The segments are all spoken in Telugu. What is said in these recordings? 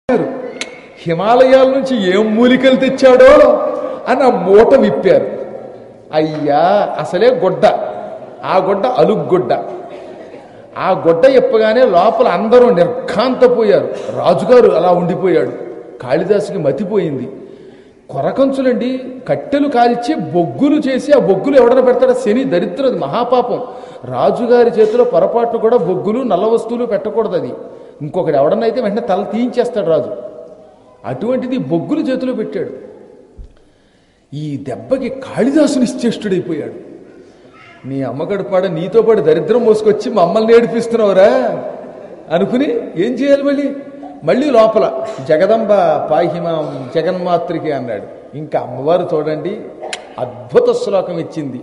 హిమాలయాల నుంచి ఏం మూలికలు తెచ్చాడో అని ఆ మూట విప్పారు అయ్యా అసలే గుడ్డ ఆ గుడ్డ అలుగ్గొడ్డ ఆ గుడ్డ ఇప్పగానే లోపల అందరూ నిర్ఘాంతపోయారు రాజుగారు అలా ఉండిపోయాడు కాళిదాసుకి మతిపోయింది కొరకంచులండి కట్టెలు కాల్చి బొగ్గులు చేసి ఆ బొగ్గులు ఎవడన పెడతాడా శని దరిద్రది మహాపాపం రాజుగారి చేతిలో పొరపాట్లు కూడా బొగ్గులు నల్ల వస్తువులు పెట్టకూడదు అది ఇంకొకటి ఎవడనైతే వెంటనే తల తీయించేస్తాడు రాజు అటువంటిది బొగ్గులు చేతిలో పెట్టాడు ఈ దెబ్బకి కాళిదాసు నిశ్చేష్టుడైపోయాడు నీ అమ్మగడు పాడ నీతో పాటు దరిద్రం మోసుకొచ్చి మమ్మల్ని ఏడిపిస్తున్నావురా అనుకుని ఏం చేయాలి మళ్ళీ మళ్ళీ లోపల జగదంబ పాహిమాం జగన్మాతృకి అన్నాడు ఇంకా అమ్మవారు చూడండి అద్భుత శ్లోకం ఇచ్చింది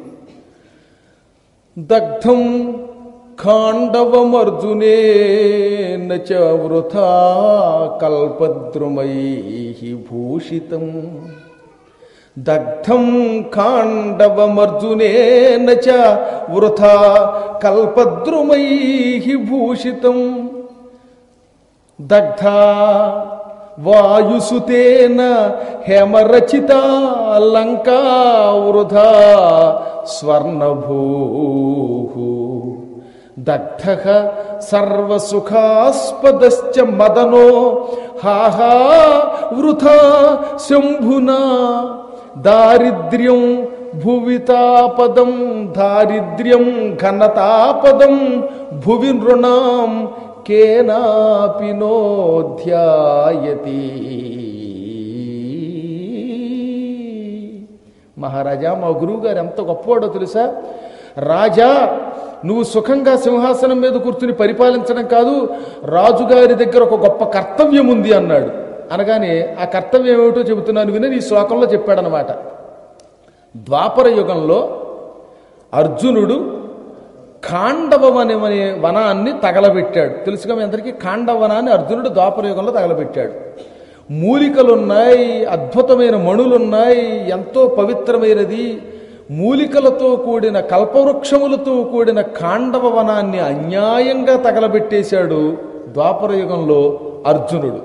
దగ్ధం ఖాండవమర్జునే నచ వృథా కల్పద్రుమై భూషితం దగ్ధం ఖాండవమర్జునేన చ వృథా కల్పద్రుమై భూషితం దగ్ధా వాయుసుతేన హేమరచిత లంకా వృధా స్వర్ణభూ దగ్ధ సర్వసుఖాస్పదశ్చ మదనో హాహా వృథా శంభునా దారిద్ర్యం భువితాపదం దారిద్ర్యం ఘనతాపదం భువి నృణాం కేనాపి నోధ్యాయతి మహారాజా మా గురువు గారు ఎంత గొప్పవాడో తెలుసా రాజా నువ్వు సుఖంగా సింహాసనం మీద కూర్చుని పరిపాలించడం కాదు రాజుగారి దగ్గర ఒక గొప్ప కర్తవ్యం ఉంది అన్నాడు అనగానే ఆ కర్తవ్యం ఏమిటో చెబుతున్నాను విని ఈ శ్లోకంలో చెప్పాడనమాట ద్వాపర యుగంలో అర్జునుడు ఖాండవం అనే అనే వనాన్ని తగలబెట్టాడు తెలుసుగా మీ అందరికీ ఖాండవనాన్ని అర్జునుడు ద్వాపర యుగంలో తగలబెట్టాడు మూలికలున్నాయి అద్భుతమైన మణులున్నాయి ఎంతో పవిత్రమైనది మూలికలతో కూడిన కల్పవృక్షములతో కూడిన ఖాండవ వనాన్ని అన్యాయంగా తగలబెట్టేశాడు ద్వాపర యుగంలో అర్జునుడు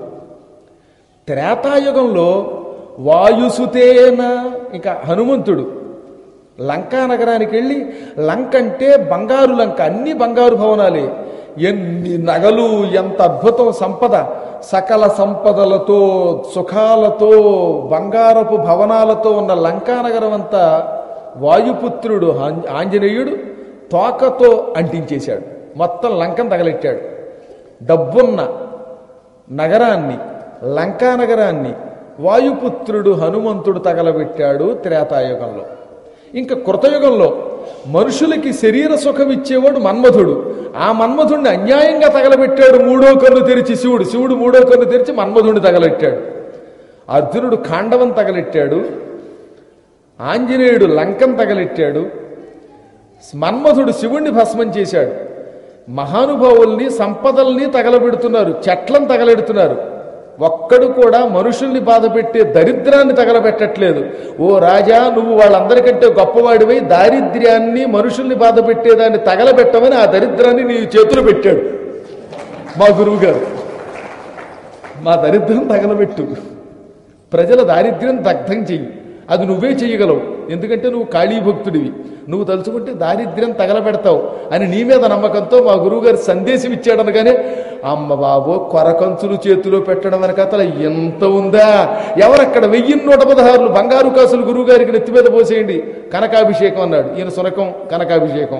త్రేతాయుగంలో వాయుసుతేన ఇంకా హనుమంతుడు లంకా నగరానికి వెళ్ళి లంక అంటే బంగారు లంక అన్ని బంగారు భవనాలే ఎన్ని నగలు ఎంత అద్భుతం సంపద సకల సంపదలతో సుఖాలతో బంగారపు భవనాలతో ఉన్న లంకా నగరం అంతా వాయుపుత్రుడు ఆంజ- ఆంజనేయుడు తోకతో అంటించేశాడు మొత్తం లంకను తగలెట్టాడు డబ్బున్న నగరాన్ని లంకా నగరాన్ని వాయుపుత్రుడు హనుమంతుడు తగలబెట్టాడు త్రేతాయుగంలో ఇంకా కృతయుగంలో మనుషులకి శరీర సుఖం ఇచ్చేవాడు మన్మధుడు ఆ మన్మధుడిని అన్యాయంగా తగలబెట్టాడు మూడో కన్ను తెరిచి శివుడు శివుడు మూడో కన్ను తెరిచి మన్మధుడిని తగలెట్టాడు అర్జునుడు ఖాండవం తగలెట్టాడు ఆంజనేయుడు లంకం తగలెట్టాడు మన్మధుడు శివుణ్ణి భస్మం చేశాడు మహానుభావుల్ని సంపదల్ని తగలబెడుతున్నారు చెట్లను తగలెడుతున్నారు ఒక్కడు కూడా మనుషుల్ని బాధపెట్టే దరిద్రాన్ని తగలబెట్టట్లేదు ఓ రాజా నువ్వు వాళ్ళందరికంటే గొప్పవాడివై దారిద్ర్యాన్ని మనుషుల్ని బాధపెట్టేదాన్ని తగలబెట్టమని ఆ దరిద్రాన్ని నీ చేతులు పెట్టాడు మా గురువు గారు మా దరిద్రం తగలబెట్టు ప్రజల దారిద్ర్యం దగ్ధం చెయ్యి అది నువ్వే చెయ్యగలవు ఎందుకంటే నువ్వు కాళీ భక్తుడివి నువ్వు తలుచుకుంటే దారిద్ర్యం తగలబెడతావు అని నీ మీద నమ్మకంతో మా గురువుగారు సందేశం ఇచ్చాడనగానే అమ్మ బాబో కొరకంచులు చేతిలో పెట్టడం వెనకాతల ఎంత ఉందా ఎవరక్కడ వెయ్యి నూట పదహారులు బంగారు కాసులు గురువుగారికి నెత్తి మీద పోసేయండి కనకాభిషేకం అన్నాడు ఈయన సునకం కనకాభిషేకం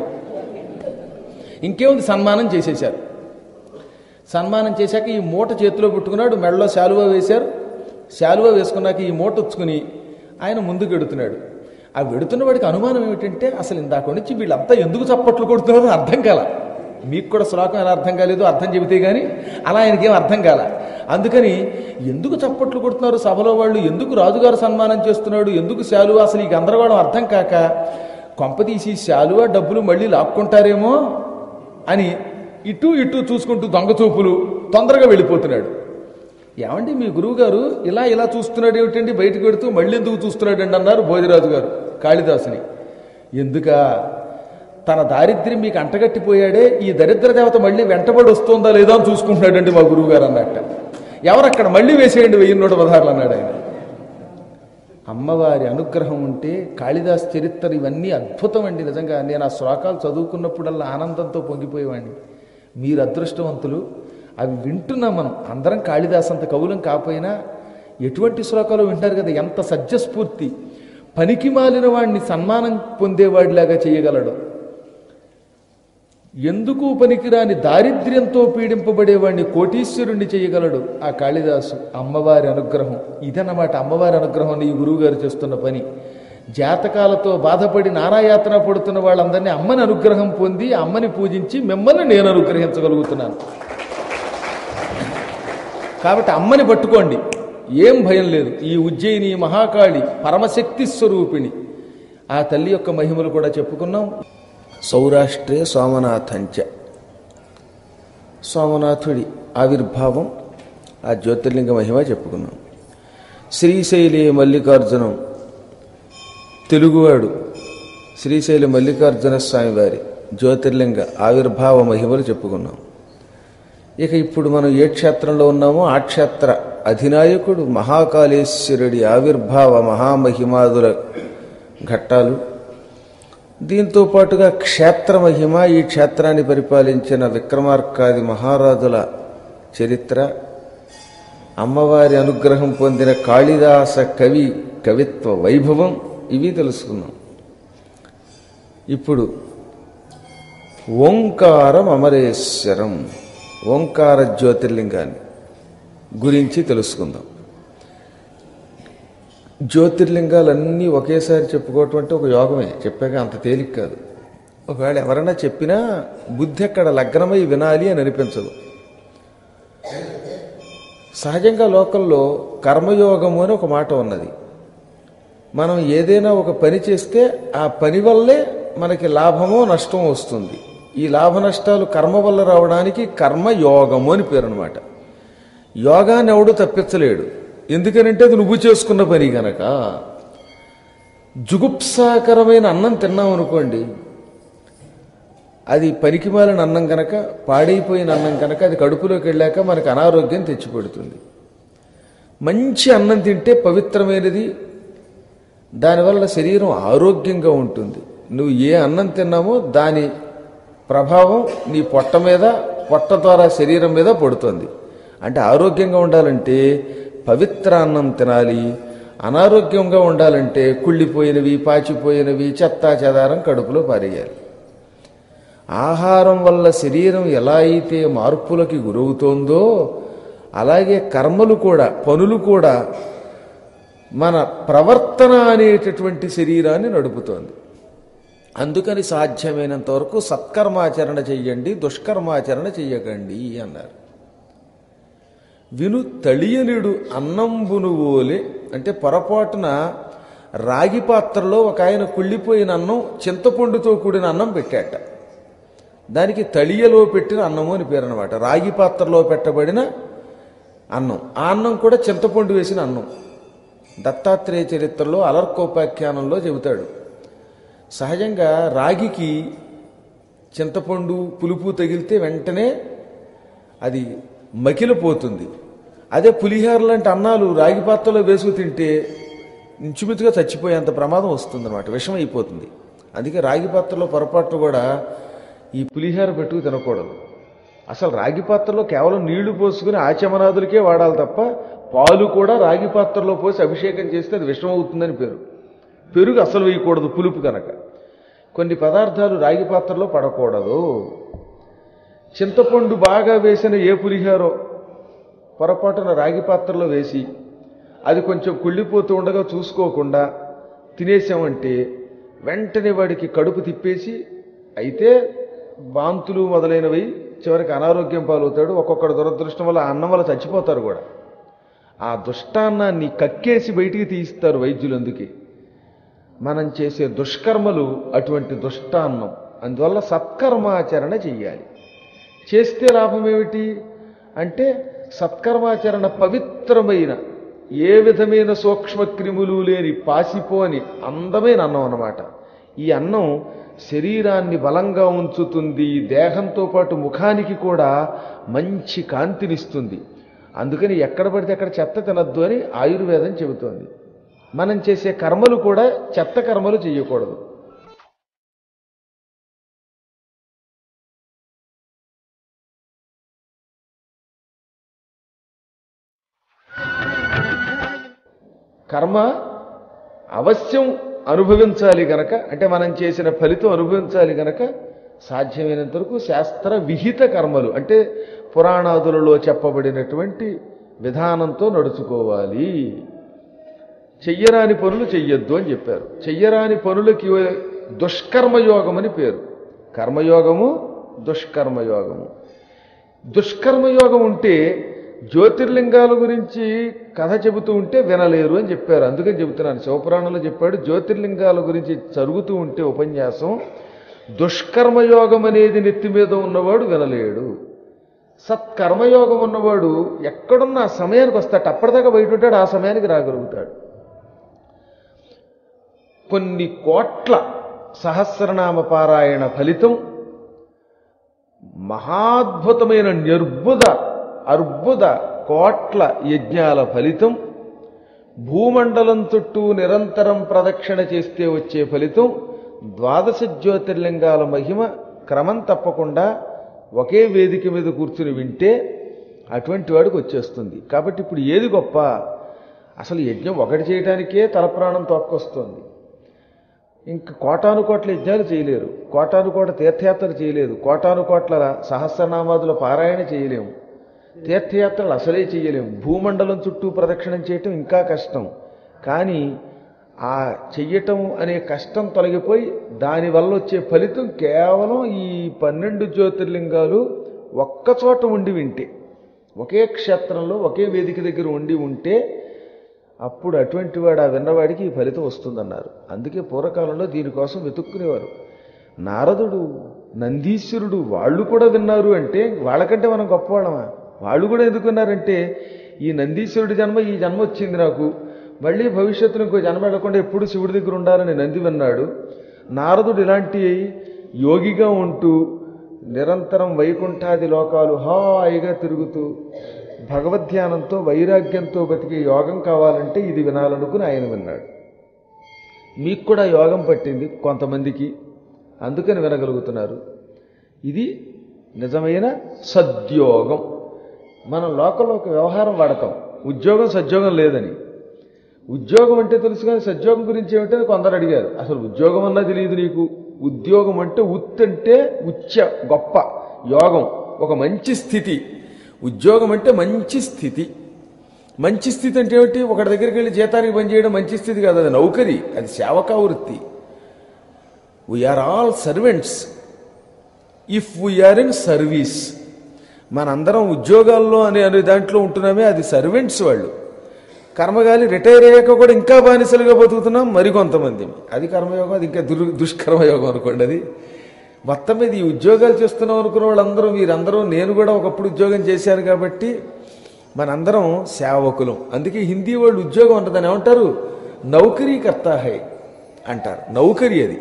ఇంకేముంది సన్మానం చేసేశారు సన్మానం చేశాక ఈ మూట చేతిలో పెట్టుకున్నాడు మెడలో శాలువా వేశారు శాలువా వేసుకున్నాక ఈ మూట ఉచ్చుకుని ఆయన ముందుకు వెడుతున్నాడు ఆ వెడుతున్న వాడికి అనుమానం ఏమిటంటే అసలు ఇందాక నుంచి వీళ్ళంతా ఎందుకు చప్పట్లు కొడుతున్నారో అర్థం కాల మీకు కూడా శ్లోకం ఎలా అర్థం కాలేదు అర్థం చెబితే కానీ అలా ఆయనకేం అర్థం కాల అందుకని ఎందుకు చప్పట్లు కొడుతున్నారు సభలో వాళ్ళు ఎందుకు రాజుగారు సన్మానం చేస్తున్నాడు ఎందుకు శాలువా అసలు ఈ గందరగోళం అర్థం కాక కొంపతీసి శాలువా డబ్బులు మళ్ళీ లాక్కుంటారేమో అని ఇటు ఇటు చూసుకుంటూ దొంగ చూపులు తొందరగా వెళ్ళిపోతున్నాడు ఏమండి మీ గురువు గారు ఇలా ఇలా చూస్తున్నాడు ఏమిటండి బయటకు పెడుతూ మళ్ళీ ఎందుకు చూస్తున్నాడండి అన్నారు భోజరాజు గారు కాళిదాసుని ఎందుక తన దారిద్ర్యం మీకు అంటగట్టిపోయాడే ఈ దరిద్ర దేవత మళ్ళీ వెంటబడి వస్తుందా లేదా అని చూసుకుంటున్నాడండి మా గురువు గారు అన్నట్ట ఎవరక్కడ మళ్ళీ వేసేయండి వెయ్యి నూట పదహారులు అన్నాడు ఆయన అమ్మవారి అనుగ్రహం ఉంటే కాళిదాస్ చరిత్ర ఇవన్నీ అద్భుతం అండి నిజంగా నేను ఆ శ్లోకాలు చదువుకున్నప్పుడల్లా ఆనందంతో పొంగిపోయేవాడిని మీరు అదృష్టవంతులు అవి వింటున్నాం మనం అందరం కాళిదాస్ అంత కవులం కాకపోయినా ఎటువంటి శ్లోకాలు వింటారు కదా ఎంత సజ్జస్ఫూర్తి పనికి మాలిన వాడిని సన్మానం పొందేవాడిలాగా చేయగలడు ఎందుకు పనికిరాని దారిద్ర్యంతో పీడింపబడేవాడిని కోటీశ్వరుణ్ణి చేయగలడు ఆ కాళిదాసు అమ్మవారి అనుగ్రహం ఇదన్నమాట అమ్మవారి అనుగ్రహం నీ గురువుగారు చేస్తున్న పని జాతకాలతో బాధపడి నానాయాతన పడుతున్న వాళ్ళందరినీ అమ్మని అనుగ్రహం పొంది అమ్మని పూజించి మిమ్మల్ని నేను అనుగ్రహించగలుగుతున్నాను కాబట్టి అమ్మని పట్టుకోండి ఏం భయం లేదు ఈ ఉజ్జయిని మహాకాళి పరమశక్తి స్వరూపిణి ఆ తల్లి యొక్క మహిమలు కూడా చెప్పుకున్నాం సౌరాష్ట్రే సోమనాథంచ సోమనాథుడి ఆవిర్భావం ఆ జ్యోతిర్లింగ మహిమ చెప్పుకున్నాం శ్రీశైలి మల్లికార్జునం తెలుగువాడు శ్రీశైలి మల్లికార్జున స్వామి వారి జ్యోతిర్లింగ ఆవిర్భావ మహిమలు చెప్పుకున్నాం ఇక ఇప్పుడు మనం ఏ క్షేత్రంలో ఉన్నామో ఆ క్షేత్ర అధినాయకుడు మహాకాళేశ్వరుడి ఆవిర్భావ మహామహిమాదుల ఘట్టాలు దీంతో పాటుగా క్షేత్ర మహిమ ఈ క్షేత్రాన్ని పరిపాలించిన విక్రమార్కాది మహారాజుల చరిత్ర అమ్మవారి అనుగ్రహం పొందిన కాళిదాస కవి కవిత్వ వైభవం ఇవి తెలుసుకున్నాం ఇప్పుడు ఓంకారం అమరేశ్వరం ఓంకార జ్యోతిర్లింగాన్ని గురించి తెలుసుకుందాం జ్యోతిర్లింగాలన్నీ ఒకేసారి చెప్పుకోవటం అంటే ఒక యోగమే చెప్పాక అంత తేలిక కాదు ఒకవేళ ఎవరైనా చెప్పినా బుద్ధి అక్కడ లగ్నమై వినాలి అని అనిపించదు సహజంగా లోకంలో కర్మయోగము అని ఒక మాట ఉన్నది మనం ఏదైనా ఒక పని చేస్తే ఆ పని వల్లే మనకి లాభమో నష్టమో వస్తుంది ఈ లాభ నష్టాలు కర్మ వల్ల రావడానికి కర్మయోగము అని పేరు అనమాట యోగాన్ని ఎవడు తప్పించలేడు ఎందుకనంటే అది నువ్వు చేసుకున్న పని గనక జుగుప్సాకరమైన అన్నం తిన్నాం అనుకోండి అది పనికిమాలిన అన్నం కనుక పాడైపోయిన అన్నం కనుక అది కడుపులోకి వెళ్ళాక మనకు అనారోగ్యం తెచ్చిపెడుతుంది మంచి అన్నం తింటే పవిత్రమైనది దానివల్ల శరీరం ఆరోగ్యంగా ఉంటుంది నువ్వు ఏ అన్నం తిన్నామో దాని ప్రభావం నీ పొట్ట మీద పొట్ట ద్వారా శరీరం మీద పడుతుంది అంటే ఆరోగ్యంగా ఉండాలంటే పవిత్ర అన్నం తినాలి అనారోగ్యంగా ఉండాలంటే కుళ్ళిపోయినవి పాచిపోయినవి చెత్తా చెదారం కడుపులో పారేయాలి ఆహారం వల్ల శరీరం ఎలా అయితే మార్పులకి గురవుతోందో అలాగే కర్మలు కూడా పనులు కూడా మన ప్రవర్తన అనేటటువంటి శరీరాన్ని నడుపుతోంది అందుకని సాధ్యమైనంత వరకు సత్కర్మాచరణ చెయ్యండి దుష్కర్మాచరణ చెయ్యకండి అన్నారు విను తళియనుడు అన్నంబును ఓలే అంటే పొరపాటున రాగి పాత్రలో ఒక ఆయన కుళ్ళిపోయిన అన్నం చింతపండుతో కూడిన అన్నం పెట్టాట దానికి తళియలో పెట్టిన అన్నము అని పేరు అనమాట రాగి పాత్రలో పెట్టబడిన అన్నం ఆ అన్నం కూడా చింతపండు వేసిన అన్నం దత్తాత్రేయ చరిత్రలో అలర్కోపాఖ్యానంలో చెబుతాడు సహజంగా రాగికి చింతపండు పులుపు తగిలితే వెంటనే అది మకిలిపోతుంది అదే పులిహార లాంటి అన్నాలు రాగి పాత్రలో వేసుకు తింటే ఇంచుమించుగా చచ్చిపోయేంత ప్రమాదం వస్తుందన్నమాట విషం అయిపోతుంది అందుకే రాగి పాత్రలో పొరపాటు కూడా ఈ పులిహార పెట్టుకు తినకూడదు అసలు రాగి పాత్రలో కేవలం నీళ్లు పోసుకుని ఆచమనాదులకే వాడాలి తప్ప పాలు కూడా రాగి పాత్రలో పోసి అభిషేకం చేస్తే అది విషం అవుతుందని పేరు పెరుగు అసలు వేయకూడదు పులుపు కనుక కొన్ని పదార్థాలు రాగి పాత్రలో పడకూడదు చింతపండు బాగా వేసిన ఏ పులిహారో పొరపాటున రాగి పాత్రలో వేసి అది కొంచెం కుళ్ళిపోతూ ఉండగా చూసుకోకుండా తినేసామంటే వెంటనే వాడికి కడుపు తిప్పేసి అయితే వాంతులు మొదలైనవి చివరికి అనారోగ్యం పాలవుతాడు ఒక్కొక్కడు దురదృష్టం వల్ల ఆ అన్నం వల్ల చచ్చిపోతారు కూడా ఆ దుష్టాన్నాన్ని కక్కేసి బయటికి తీయిస్తారు వైద్యులు అందుకే మనం చేసే దుష్కర్మలు అటువంటి దుష్టాన్నం అందువల్ల సత్కర్మాచరణ చెయ్యాలి చేస్తే లాభం ఏమిటి అంటే సత్కర్మాచరణ పవిత్రమైన ఏ విధమైన సూక్ష్మ క్రిములు లేని పాసిపోని అందమైన అన్నం అన్నమాట ఈ అన్నం శరీరాన్ని బలంగా ఉంచుతుంది దేహంతో పాటు ముఖానికి కూడా మంచి కాంతినిస్తుంది అందుకని ఎక్కడ పడితే అక్కడ చెత్త తినద్దు అని ఆయుర్వేదం చెబుతోంది మనం చేసే కర్మలు కూడా చెత్త కర్మలు చేయకూడదు కర్మ అవశ్యం అనుభవించాలి గనక అంటే మనం చేసిన ఫలితం అనుభవించాలి గనక సాధ్యమైనంత వరకు శాస్త్ర విహిత కర్మలు అంటే పురాణాదులలో చెప్పబడినటువంటి విధానంతో నడుచుకోవాలి చెయ్యరాని పనులు చెయ్యొద్దు అని చెప్పారు చెయ్యరాని పనులకి దుష్కర్మయోగం అని పేరు కర్మయోగము దుష్కర్మయోగము దుష్కర్మయోగం ఉంటే జ్యోతిర్లింగాల గురించి కథ చెబుతూ ఉంటే వినలేరు అని చెప్పారు అందుకని చెబుతున్నాను శివపురాణంలో చెప్పాడు జ్యోతిర్లింగాల గురించి జరుగుతూ ఉంటే ఉపన్యాసం దుష్కర్మయోగం అనేది నెత్తి మీద ఉన్నవాడు వినలేడు సత్కర్మయోగం ఉన్నవాడు ఎక్కడున్న ఆ సమయానికి వస్తాడు అప్పటిదాకా బయట ఉంటాడు ఆ సమయానికి రాగలుగుతాడు కొన్ని కోట్ల సహస్రనామ పారాయణ ఫలితం మహాద్భుతమైన నిర్బుధ అర్బుద కోట్ల యజ్ఞాల ఫలితం భూమండలం చుట్టూ నిరంతరం ప్రదక్షిణ చేస్తే వచ్చే ఫలితం ద్వాదశ జ్యోతిర్లింగాల మహిమ క్రమం తప్పకుండా ఒకే వేదిక మీద కూర్చుని వింటే అటువంటి వాడికి వచ్చేస్తుంది కాబట్టి ఇప్పుడు ఏది గొప్ప అసలు యజ్ఞం ఒకటి చేయడానికే తలప్రాణం తోక్కొస్తుంది ఇంకా కోటాను కోట్ల యజ్ఞాలు చేయలేరు కోటాను కోట్ల తీర్థయాత్రలు చేయలేదు కోటాను కోట్ల సహస్రనామాదుల పారాయణ చేయలేము తీర్థయాత్రలు అసలే చేయలేము భూమండలం చుట్టూ ప్రదక్షిణం చేయటం ఇంకా కష్టం కానీ ఆ చెయ్యటం అనే కష్టం తొలగిపోయి దానివల్ల వచ్చే ఫలితం కేవలం ఈ పన్నెండు జ్యోతిర్లింగాలు ఒక్కచోట ఉండి వింటే ఒకే క్షేత్రంలో ఒకే వేదిక దగ్గర ఉండి ఉంటే అప్పుడు అటువంటి వాడు ఆ విన్నవాడికి ఈ ఫలితం వస్తుందన్నారు అందుకే పూర్వకాలంలో దీనికోసం వెతుక్కునేవారు నారదుడు నందీశ్వరుడు వాళ్ళు కూడా విన్నారు అంటే వాళ్ళకంటే మనం గొప్పవాళ్ళమా వాళ్ళు కూడా ఎందుకున్నారంటే ఈ నందీశ్వరుడి జన్మ ఈ జన్మ వచ్చింది నాకు మళ్ళీ భవిష్యత్తులో ఇంకో జన్మ వెళ్ళకుండా ఎప్పుడు శివుడి దగ్గర ఉండాలని నంది విన్నాడు నారదుడు ఇలాంటి యోగిగా ఉంటూ నిరంతరం వైకుంఠాది లోకాలు హాయిగా తిరుగుతూ భగవద్ధ్యానంతో వైరాగ్యంతో బతికే యోగం కావాలంటే ఇది వినాలనుకుని ఆయన విన్నాడు మీకు కూడా యోగం పట్టింది కొంతమందికి అందుకని వినగలుగుతున్నారు ఇది నిజమైన సద్యోగం మనం లోకంలో ఒక వ్యవహారం వాడతాం ఉద్యోగం సద్యోగం లేదని ఉద్యోగం అంటే తెలుసు కానీ సద్యోగం గురించి ఏమిటని కొందరు అడిగారు అసలు ఉద్యోగం అన్నా తెలియదు నీకు ఉద్యోగం అంటే ఉత్ అంటే ఉచ్చ గొప్ప యోగం ఒక మంచి స్థితి ఉద్యోగం అంటే మంచి స్థితి మంచి స్థితి అంటే ఏమిటి ఒకటి దగ్గరికి వెళ్ళి జీతానికి పనిచేయడం మంచి స్థితి కాదు అది నౌకరి అది సేవకా వృత్తి we are all servants if we are in service మనందరం ఉద్యోగాల్లో అనే అనే దాంట్లో ఉంటున్నామే అది సర్వెంట్స్ వాళ్ళు కర్మగాలి రిటైర్ అయ్యాక కూడా ఇంకా బానిసలుగా బతుకుతున్నాం మరికొంతమంది అది కర్మయోగం అది ఇంకా దుర్ దుష్కర్మయోగం అనుకోండి అది మొత్తం మీద ఈ ఉద్యోగాలు చేస్తున్నాం అనుకున్న వాళ్ళందరూ మీరందరూ నేను కూడా ఒకప్పుడు ఉద్యోగం చేశాను కాబట్టి మనందరం సేవకులం అందుకే హిందీ వాళ్ళు ఉద్యోగం ఉంటుందని ఏమంటారు నౌకరీ కర్తా హై అంటారు నౌకరీ అది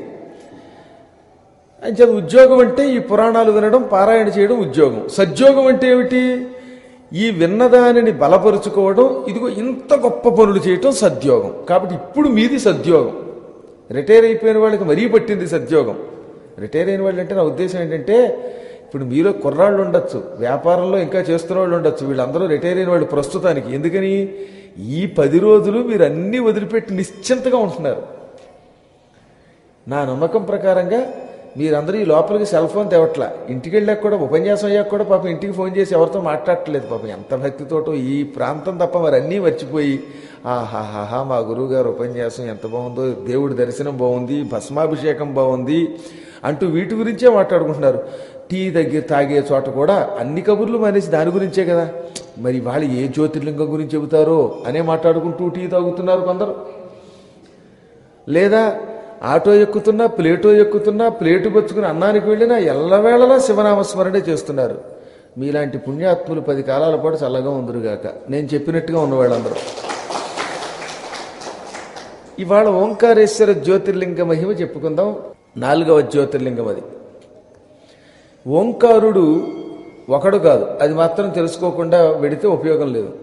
అంచేది ఉద్యోగం అంటే ఈ పురాణాలు వినడం పారాయణ చేయడం ఉద్యోగం సద్యోగం అంటే ఏమిటి ఈ విన్నదానిని బలపరుచుకోవడం ఇదిగో ఇంత గొప్ప పనులు చేయటం సద్యోగం కాబట్టి ఇప్పుడు మీది సద్యోగం రిటైర్ అయిపోయిన వాళ్ళకి మరీ పట్టింది సద్యోగం రిటైర్ అయిన వాళ్ళు అంటే నా ఉద్దేశం ఏంటంటే ఇప్పుడు మీలో కుర్రాళ్ళు ఉండొచ్చు వ్యాపారంలో ఇంకా చేస్తున్న వాళ్ళు ఉండొచ్చు వీళ్ళందరూ రిటైర్ అయిన వాళ్ళు ప్రస్తుతానికి ఎందుకని ఈ పది రోజులు మీరు అన్నీ వదిలిపెట్టి నిశ్చింతగా ఉంటున్నారు నా నమ్మకం ప్రకారంగా మీరందరూ ఈ లోపలికి సెల్ ఫోన్ తేవట్లా ఇంటికి వెళ్ళాక కూడా ఉపన్యాసం అయ్యాక కూడా పాపం ఇంటికి ఫోన్ చేసి ఎవరితో మాట్లాడట్లేదు పాపం ఎంత భక్తితోటో ఈ ప్రాంతం తప్ప మరి అన్నీ మర్చిపోయి ఆహాహాహా మా గురువు గారు ఉపన్యాసం ఎంత బాగుందో దేవుడి దర్శనం బాగుంది భస్మాభిషేకం బాగుంది అంటూ వీటి గురించే మాట్లాడుకుంటున్నారు టీ దగ్గర తాగే చోట కూడా అన్ని కబుర్లు మానేసి దాని గురించే కదా మరి వాళ్ళు ఏ జ్యోతిర్లింగం గురించి చెబుతారో అనే మాట్లాడుకుంటూ టీ తాగుతున్నారు కొందరు లేదా ఆటో ఎక్కుతున్నా ప్లేటో ఎక్కుతున్నా ప్లేటు పచ్చుకుని అన్నానికి వెళ్ళినా ఎల్లవేళలా శివనామస్మరణే చేస్తున్నారు మీలాంటి పుణ్యాత్ములు పది కాలాల పాటు చల్లగా ఉందరుగాక నేను చెప్పినట్టుగా ఉన్నవాళ్ళందరూ ఇవాళ ఓంకారేశ్వర జ్యోతిర్లింగ మహిమ చెప్పుకుందాం నాలుగవ జ్యోతిర్లింగం అది ఓంకారుడు ఒకడు కాదు అది మాత్రం తెలుసుకోకుండా వెడితే ఉపయోగం లేదు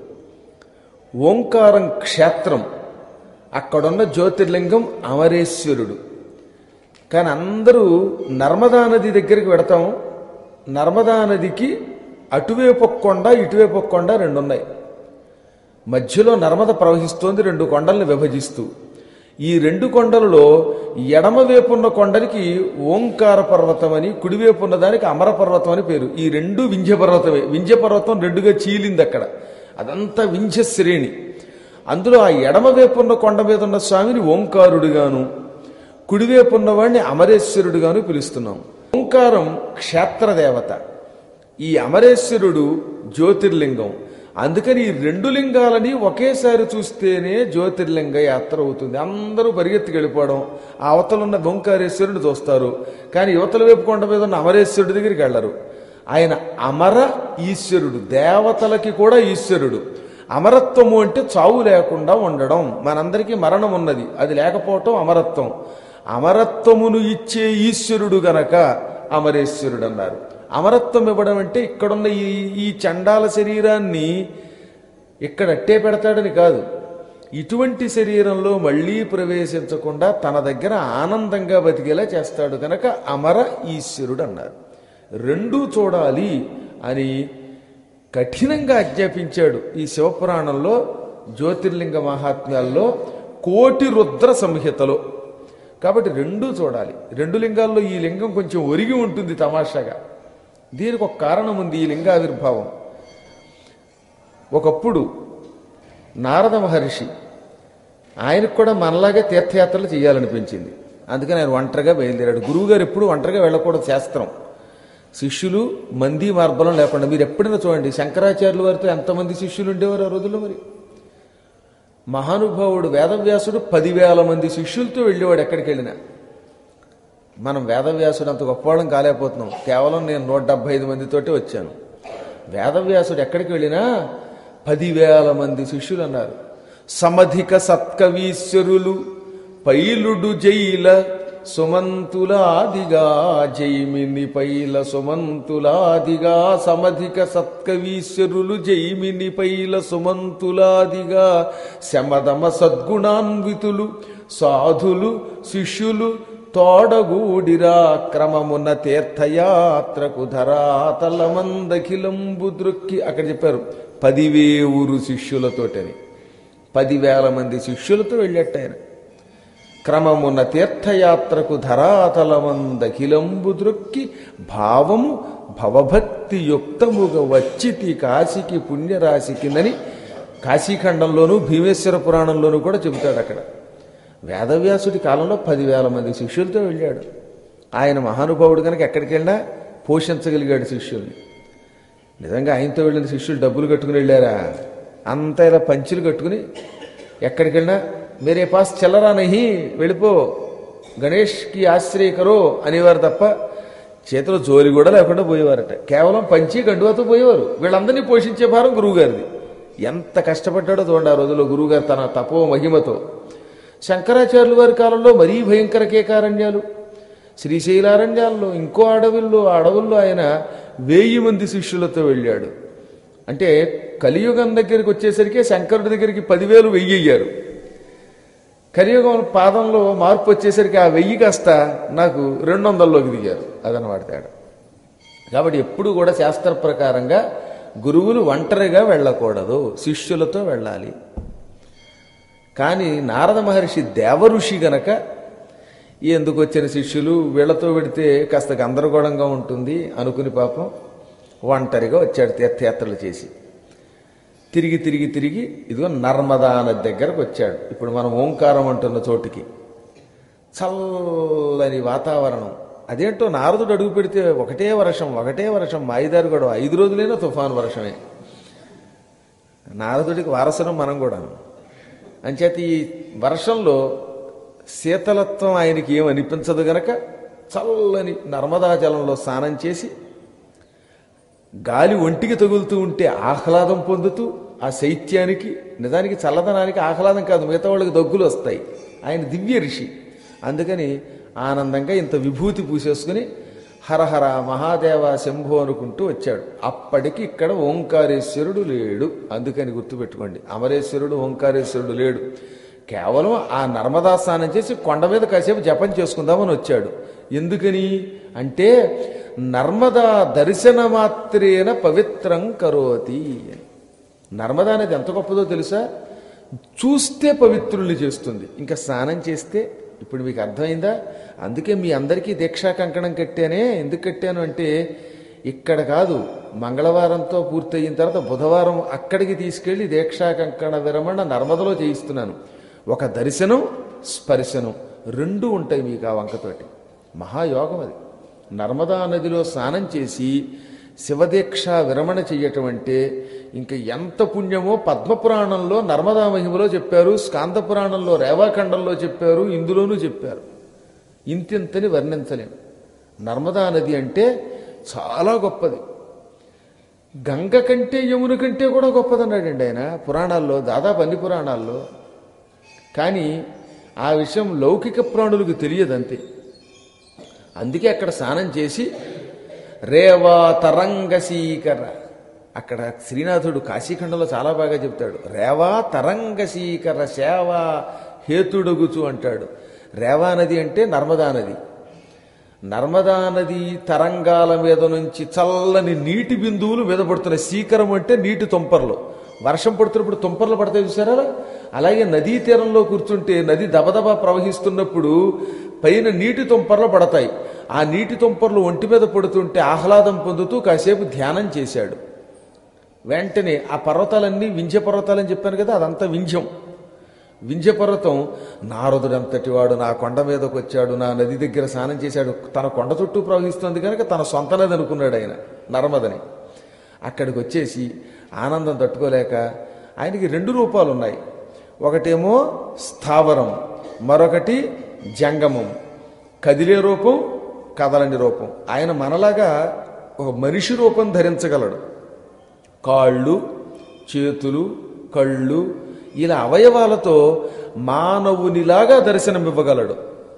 ఓంకారం క్షేత్రం అక్కడున్న జ్యోతిర్లింగం అమరేశ్వరుడు కానీ అందరూ నర్మదా నది దగ్గరికి వెడతాం నర్మదా నదికి అటువైపు ఒక కొండ ఇటువైపు ఒక కొండ రెండు ఉన్నాయి మధ్యలో నర్మద ప్రవహిస్తోంది రెండు కొండల్ని విభజిస్తూ ఈ రెండు కొండలలో ఎడమవైపు ఉన్న కొండలకి ఓంకార పర్వతం అని కుడివైపు ఉన్న దానికి అమర పర్వతం అని పేరు ఈ రెండు వింధ్య పర్వతమే వింధ్య పర్వతం రెండుగా చీలింది అక్కడ అదంతా వింధ్య శ్రేణి అందులో ఆ ఎడమవైపు ఉన్న కొండ మీద ఉన్న స్వామిని ఓంకారుడుగాను కుడివైపు ఉన్నవాడిని అమరేశ్వరుడుగాను పిలుస్తున్నాం ఓంకారం క్షేత్రదేవత ఈ అమరేశ్వరుడు జ్యోతిర్లింగం అందుకని ఈ రెండు లింగాలని ఒకేసారి చూస్తేనే జ్యోతిర్లింగ యాత్ర అవుతుంది అందరూ పరిగెత్తికి వెళ్ళిపోవడం ఆ అవతల ఉన్న ఓంకారేశ్వరుడు చూస్తారు కానీ యువతల వైపు కొండ మీద ఉన్న అమరేశ్వరుడి దగ్గరికి వెళ్ళరు ఆయన అమర ఈశ్వరుడు దేవతలకి కూడా ఈశ్వరుడు అమరత్వము అంటే చావు లేకుండా ఉండడం మనందరికీ మరణం ఉన్నది అది లేకపోవటం అమరత్వం అమరత్వమును ఇచ్చే ఈశ్వరుడు గనక అమరేశ్వరుడు అన్నారు అమరత్వం ఇవ్వడం అంటే ఇక్కడున్న ఈ ఈ చండాల శరీరాన్ని ఇక్కడ అట్టే పెడతాడని కాదు ఇటువంటి శరీరంలో మళ్ళీ ప్రవేశించకుండా తన దగ్గర ఆనందంగా బతికేలా చేస్తాడు కనుక అమర ఈశ్వరుడు అన్నారు రెండూ చూడాలి అని కఠినంగా ఆజ్ఞాపించాడు ఈ శివపురాణంలో జ్యోతిర్లింగ మహాత్మ్యాల్లో కోటి రుద్ర సంహితలో కాబట్టి రెండూ చూడాలి రెండు లింగాల్లో ఈ లింగం కొంచెం ఒరిగి ఉంటుంది తమాషాగా దీనికి ఒక కారణం ఉంది ఈ లింగావిర్భావం ఒకప్పుడు నారద మహర్షి ఆయనకు కూడా మనలాగే తీర్థయాత్రలు చేయాలనిపించింది అందుకని ఆయన ఒంటరిగా బయలుదేరాడు గురువుగారు ఎప్పుడు ఒంటరిగా వెళ్ళకూడదు శాస్త్రం శిష్యులు మంది మార్బలం లేకుండా మీరు ఎప్పుడైనా చూడండి శంకరాచార్యుల వారితో ఎంతమంది శిష్యులు ఉండేవారు ఆ రోజుల్లో మరి మహానుభావుడు వేదవ్యాసుడు పదివేల మంది శిష్యులతో వెళ్ళేవాడు ఎక్కడికి వెళ్ళినా మనం వేదవ్యాసుడు అంత గొప్పవాళ్ళం కాలేకపోతున్నాం కేవలం నేను నూట డెబ్బై ఐదు మందితోటి వచ్చాను వేదవ్యాసుడు ఎక్కడికి వెళ్ళినా పదివేల మంది శిష్యులు అన్నారు సమధిక సత్కవీశ్వరులు పైలుడు జైల సుమంతులాదిగా జైమిని పైల సుమంతులాదిగా సమధిక సత్కవీశ్వరులు జైమిని పైల సుమంతులాదిగా శమదమ సద్గుణాన్వితులు సాధులు శిష్యులు తోడగూడిరా క్రమమున తీర్థయాత్రకు ధరాతలమందఖిలంబు దృక్కి అక్కడ చెప్పారు పదివేవురు శిష్యులతోటని పదివేల మంది శిష్యులతో వెళ్ళట్టు ఆయన క్రమమున తీర్థయాత్రకు ధరాతలమందఖిలంబు దృక్కి భావము భవభక్తి యుక్తముగా వచ్చితి కాశీకి పుణ్యరాశికిందని కాశీఖండంలోనూ భీమేశ్వర పురాణంలోనూ కూడా చెబుతాడు అక్కడ వేదవ్యాసుడి కాలంలో పదివేల మంది శిష్యులతో వెళ్ళాడు ఆయన మహానుభావుడు కనుక ఎక్కడికి వెళ్ళినా పోషించగలిగాడు శిష్యుల్ని నిజంగా ఆయనతో వెళ్ళిన శిష్యులు డబ్బులు కట్టుకుని వెళ్ళారా అంతా ఇలా పంచులు కట్టుకుని ఎక్కడికి వెళ్ళినా మేరే పాస్ చల్లరా నహి వెళ్ళిపో గణేష్కి ఆశ్రయ కరో అనేవారు తప్ప చేతిలో జోలి కూడా లేకుండా పోయేవారట కేవలం పంచి గండువాతో పోయేవారు వీళ్ళందరినీ పోషించే భారం గురువుగారిది ఎంత కష్టపడ్డాడో చూడండి ఆ రోజుల్లో గురువుగారు తన తపో మహిమతో శంకరాచార్యుల వారి కాలంలో మరీ భయంకర కేకారణ్యాలు శ్రీశైలారణ్యాల్లో ఇంకో అడవుల్లో ఆ అడవుల్లో ఆయన వెయ్యి మంది శిష్యులతో వెళ్ళాడు అంటే కలియుగం దగ్గరికి వచ్చేసరికి శంకరుడి దగ్గరికి పదివేలు వెయ్యి అయ్యారు కలియుగం పాదంలో మార్పు వచ్చేసరికి ఆ వెయ్యి కాస్త నాకు రెండు వందల్లోకి దిగారు అదనమాట తేడా కాబట్టి ఎప్పుడు కూడా శాస్త్ర ప్రకారంగా గురువులు ఒంటరిగా వెళ్ళకూడదు శిష్యులతో వెళ్ళాలి కానీ నారద మహర్షి దేవఋషి గనక ఎందుకు వచ్చిన శిష్యులు వీళ్లతో పెడితే కాస్త గందరగోళంగా ఉంటుంది అనుకుని పాపం ఒంటరిగా వచ్చాడు తీర్థయాత్రలు చేసి తిరిగి తిరిగి తిరిగి ఇదిగో నర్మదా నది దగ్గరకు వచ్చాడు ఇప్పుడు మనం ఓంకారం అంటున్న చోటుకి చల్లని వాతావరణం అదేంటో నారదుడు అడుగు పెడితే ఒకటే వర్షం ఒకటే వర్షం మాయిదారు కూడా ఐదు రోజులైనా తుఫాన్ వర్షమే నారదుడికి వారసనం మనం కూడాను అంచేత ఈ వర్షంలో శీతలత్వం ఆయనకి ఏం అనిపించదు గనక చల్లని నర్మదా జలంలో స్నానం చేసి గాలి ఒంటికి తగులుతూ ఉంటే ఆహ్లాదం పొందుతూ ఆ శైత్యానికి నిజానికి చల్లదనానికి ఆహ్లాదం కాదు మిగతా వాళ్ళకి దగ్గులు వస్తాయి ఆయన దివ్య ఋషి అందుకని ఆనందంగా ఇంత విభూతి పూసేసుకుని హరహర మహాదేవ శంభు అనుకుంటూ వచ్చాడు అప్పటికి ఇక్కడ ఓంకారేశ్వరుడు లేడు అందుకని గుర్తుపెట్టుకోండి అమరేశ్వరుడు ఓంకారేశ్వరుడు లేడు కేవలం ఆ నర్మదా స్నానం చేసి కొండ మీద కాసేపు జపం చేసుకుందామని వచ్చాడు ఎందుకని అంటే నర్మదా దర్శన మాత్రేన పవిత్రం కరోతి అని నర్మదా అనేది ఎంత గొప్పదో తెలుసా చూస్తే పవిత్రుల్ని చేస్తుంది ఇంకా స్నానం చేస్తే ఇప్పుడు మీకు అర్థమైందా అందుకే మీ అందరికీ దీక్షా కంకణం కట్టానే ఎందుకు కట్టాను అంటే ఇక్కడ కాదు మంగళవారంతో పూర్తయిన తర్వాత బుధవారం అక్కడికి తీసుకెళ్లి దీక్షా కంకణ విరమణ నర్మదలో చేయిస్తున్నాను ఒక దర్శనం స్పర్శనం రెండు ఉంటాయి మీకు ఆ వంకతోటి మహాయోగం అది నర్మదా నదిలో స్నానం చేసి శివదీక్ష విరమణ చెయ్యటం అంటే ఇంకా ఎంత పుణ్యమో పద్మపురాణంలో నర్మదా మహిమలో చెప్పారు స్కాంద పురాణంలో రేవాఖండంలో చెప్పారు ఇందులోనూ చెప్పారు ఇంతింతని వర్ణించలేం నర్మదా నది అంటే చాలా గొప్పది గంగ కంటే యమున కంటే కూడా గొప్పదన్నాడండి ఆయన పురాణాల్లో దాదాపు అన్ని పురాణాల్లో కానీ ఆ విషయం లౌకిక ప్రాణులకు తెలియదంతే అందుకే అక్కడ స్నానం చేసి రేవా తరంగశీకర అక్కడ శ్రీనాథుడు కాశీఖండంలో చాలా బాగా చెప్తాడు రేవా తరంగశీకర సేవ హేతుడగుచు అంటాడు రేవా నది అంటే నర్మదా నది నర్మదా నది తరంగాల మీద నుంచి చల్లని నీటి బిందువులు మీద పడుతున్నాయి సీకరం అంటే నీటి తుంపర్లు వర్షం పడుతున్నప్పుడు తుంపర్లు పడతాయి చూసారా అలాగే నదీ తీరంలో కూర్చుంటే నది దబదబా ప్రవహిస్తున్నప్పుడు పైన నీటి తుంపర్లు పడతాయి ఆ నీటి తుంపర్లు ఒంటి మీద పడుతుంటే ఆహ్లాదం పొందుతూ కాసేపు ధ్యానం చేశాడు వెంటనే ఆ పర్వతాలన్నీ వింధ్య పర్వతాలని చెప్పాను కదా అదంతా వింధ్యం వింధ్య పర్వతం నారదుడు అంతటి వాడు నా కొండ మీదకి వచ్చాడు నా నది దగ్గర స్నానం చేశాడు తన కొండ చుట్టూ ప్రవహిస్తుంది కనుక తన సొంత నది అనుకున్నాడు ఆయన నర్మదని అక్కడికి వచ్చేసి ఆనందం తట్టుకోలేక ఆయనకి రెండు రూపాలు ఉన్నాయి ఒకటేమో స్థావరం మరొకటి జంగమం కదిలే రూపం కదలని రూపం ఆయన మనలాగా ఒక మనిషి రూపం ధరించగలడు కాళ్ళు చేతులు కళ్ళు ఇలా అవయవాలతో మానవునిలాగా దర్శనమివ్వగలడు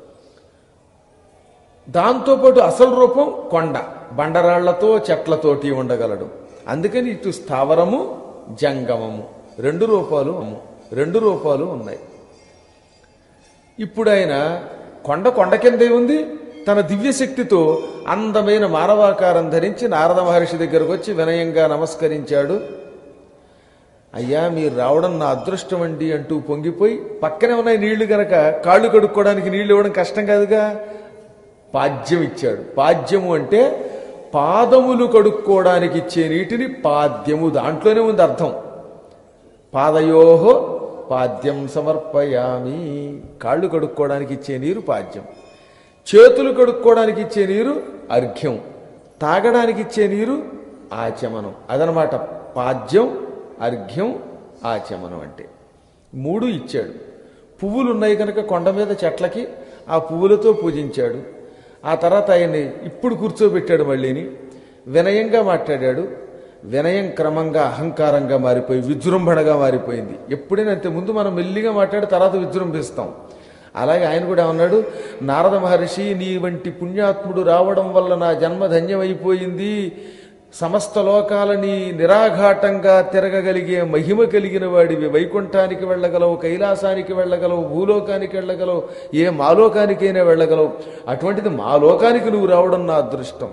దాంతోపాటు అసలు రూపం కొండ బండరాళ్లతో చెట్లతోటి ఉండగలడు అందుకని ఇటు స్థావరము జంగమము రెండు రూపాలు రెండు రూపాలు ఉన్నాయి ఇప్పుడు ఆయన కొండ కొండ కిందే ఉంది తన దివ్యశక్తితో అందమైన మానవాకారం ధరించి నారద మహర్షి దగ్గరకు వచ్చి వినయంగా నమస్కరించాడు అయ్యా మీరు రావడం నా అదృష్టం అండి అంటూ పొంగిపోయి పక్కనే ఉన్నాయి నీళ్లు గనక కాళ్ళు కడుక్కోవడానికి నీళ్లు ఇవ్వడం కష్టం కాదుగా పాద్యం ఇచ్చాడు పాద్యము అంటే పాదములు కడుక్కోవడానికి ఇచ్చే నీటిని పాద్యము దాంట్లోనే ఉంది అర్థం పాదయోహో పాద్యం సమర్పయామి కాళ్ళు కడుక్కోవడానికి ఇచ్చే నీరు పాద్యం చేతులు కడుక్కోవడానికి ఇచ్చే నీరు అర్ఘ్యం తాగడానికి ఇచ్చే నీరు ఆచమనం అదనమాట పాద్యం అర్ఘ్యం ఆచమనం అంటే మూడు ఇచ్చాడు పువ్వులు ఉన్నాయి కనుక కొండ మీద చెట్లకి ఆ పువ్వులతో పూజించాడు ఆ తర్వాత ఆయన్ని ఇప్పుడు కూర్చోబెట్టాడు మళ్ళీని వినయంగా మాట్లాడాడు వినయం క్రమంగా అహంకారంగా మారిపోయి విజృంభణగా మారిపోయింది ఎప్పుడైనా అంతే ముందు మనం మెల్లిగా మాట్లాడి తర్వాత విజృంభిస్తాం అలాగే ఆయన కూడా ఏమన్నాడు నారద మహర్షి నీ వంటి పుణ్యాత్ముడు రావడం వల్ల నా జన్మ ధన్యమైపోయింది సమస్త లోకాలని నిరాఘాటంగా తిరగగలిగే మహిమ కలిగిన వాడివి వైకుంఠానికి వెళ్ళగలవు కైలాసానికి వెళ్ళగలవు భూలోకానికి వెళ్ళగలవు ఏ మాలోకానికైనా వెళ్ళగలవు అటువంటిది మా లోకానికి నువ్వు రావడం నా అదృష్టం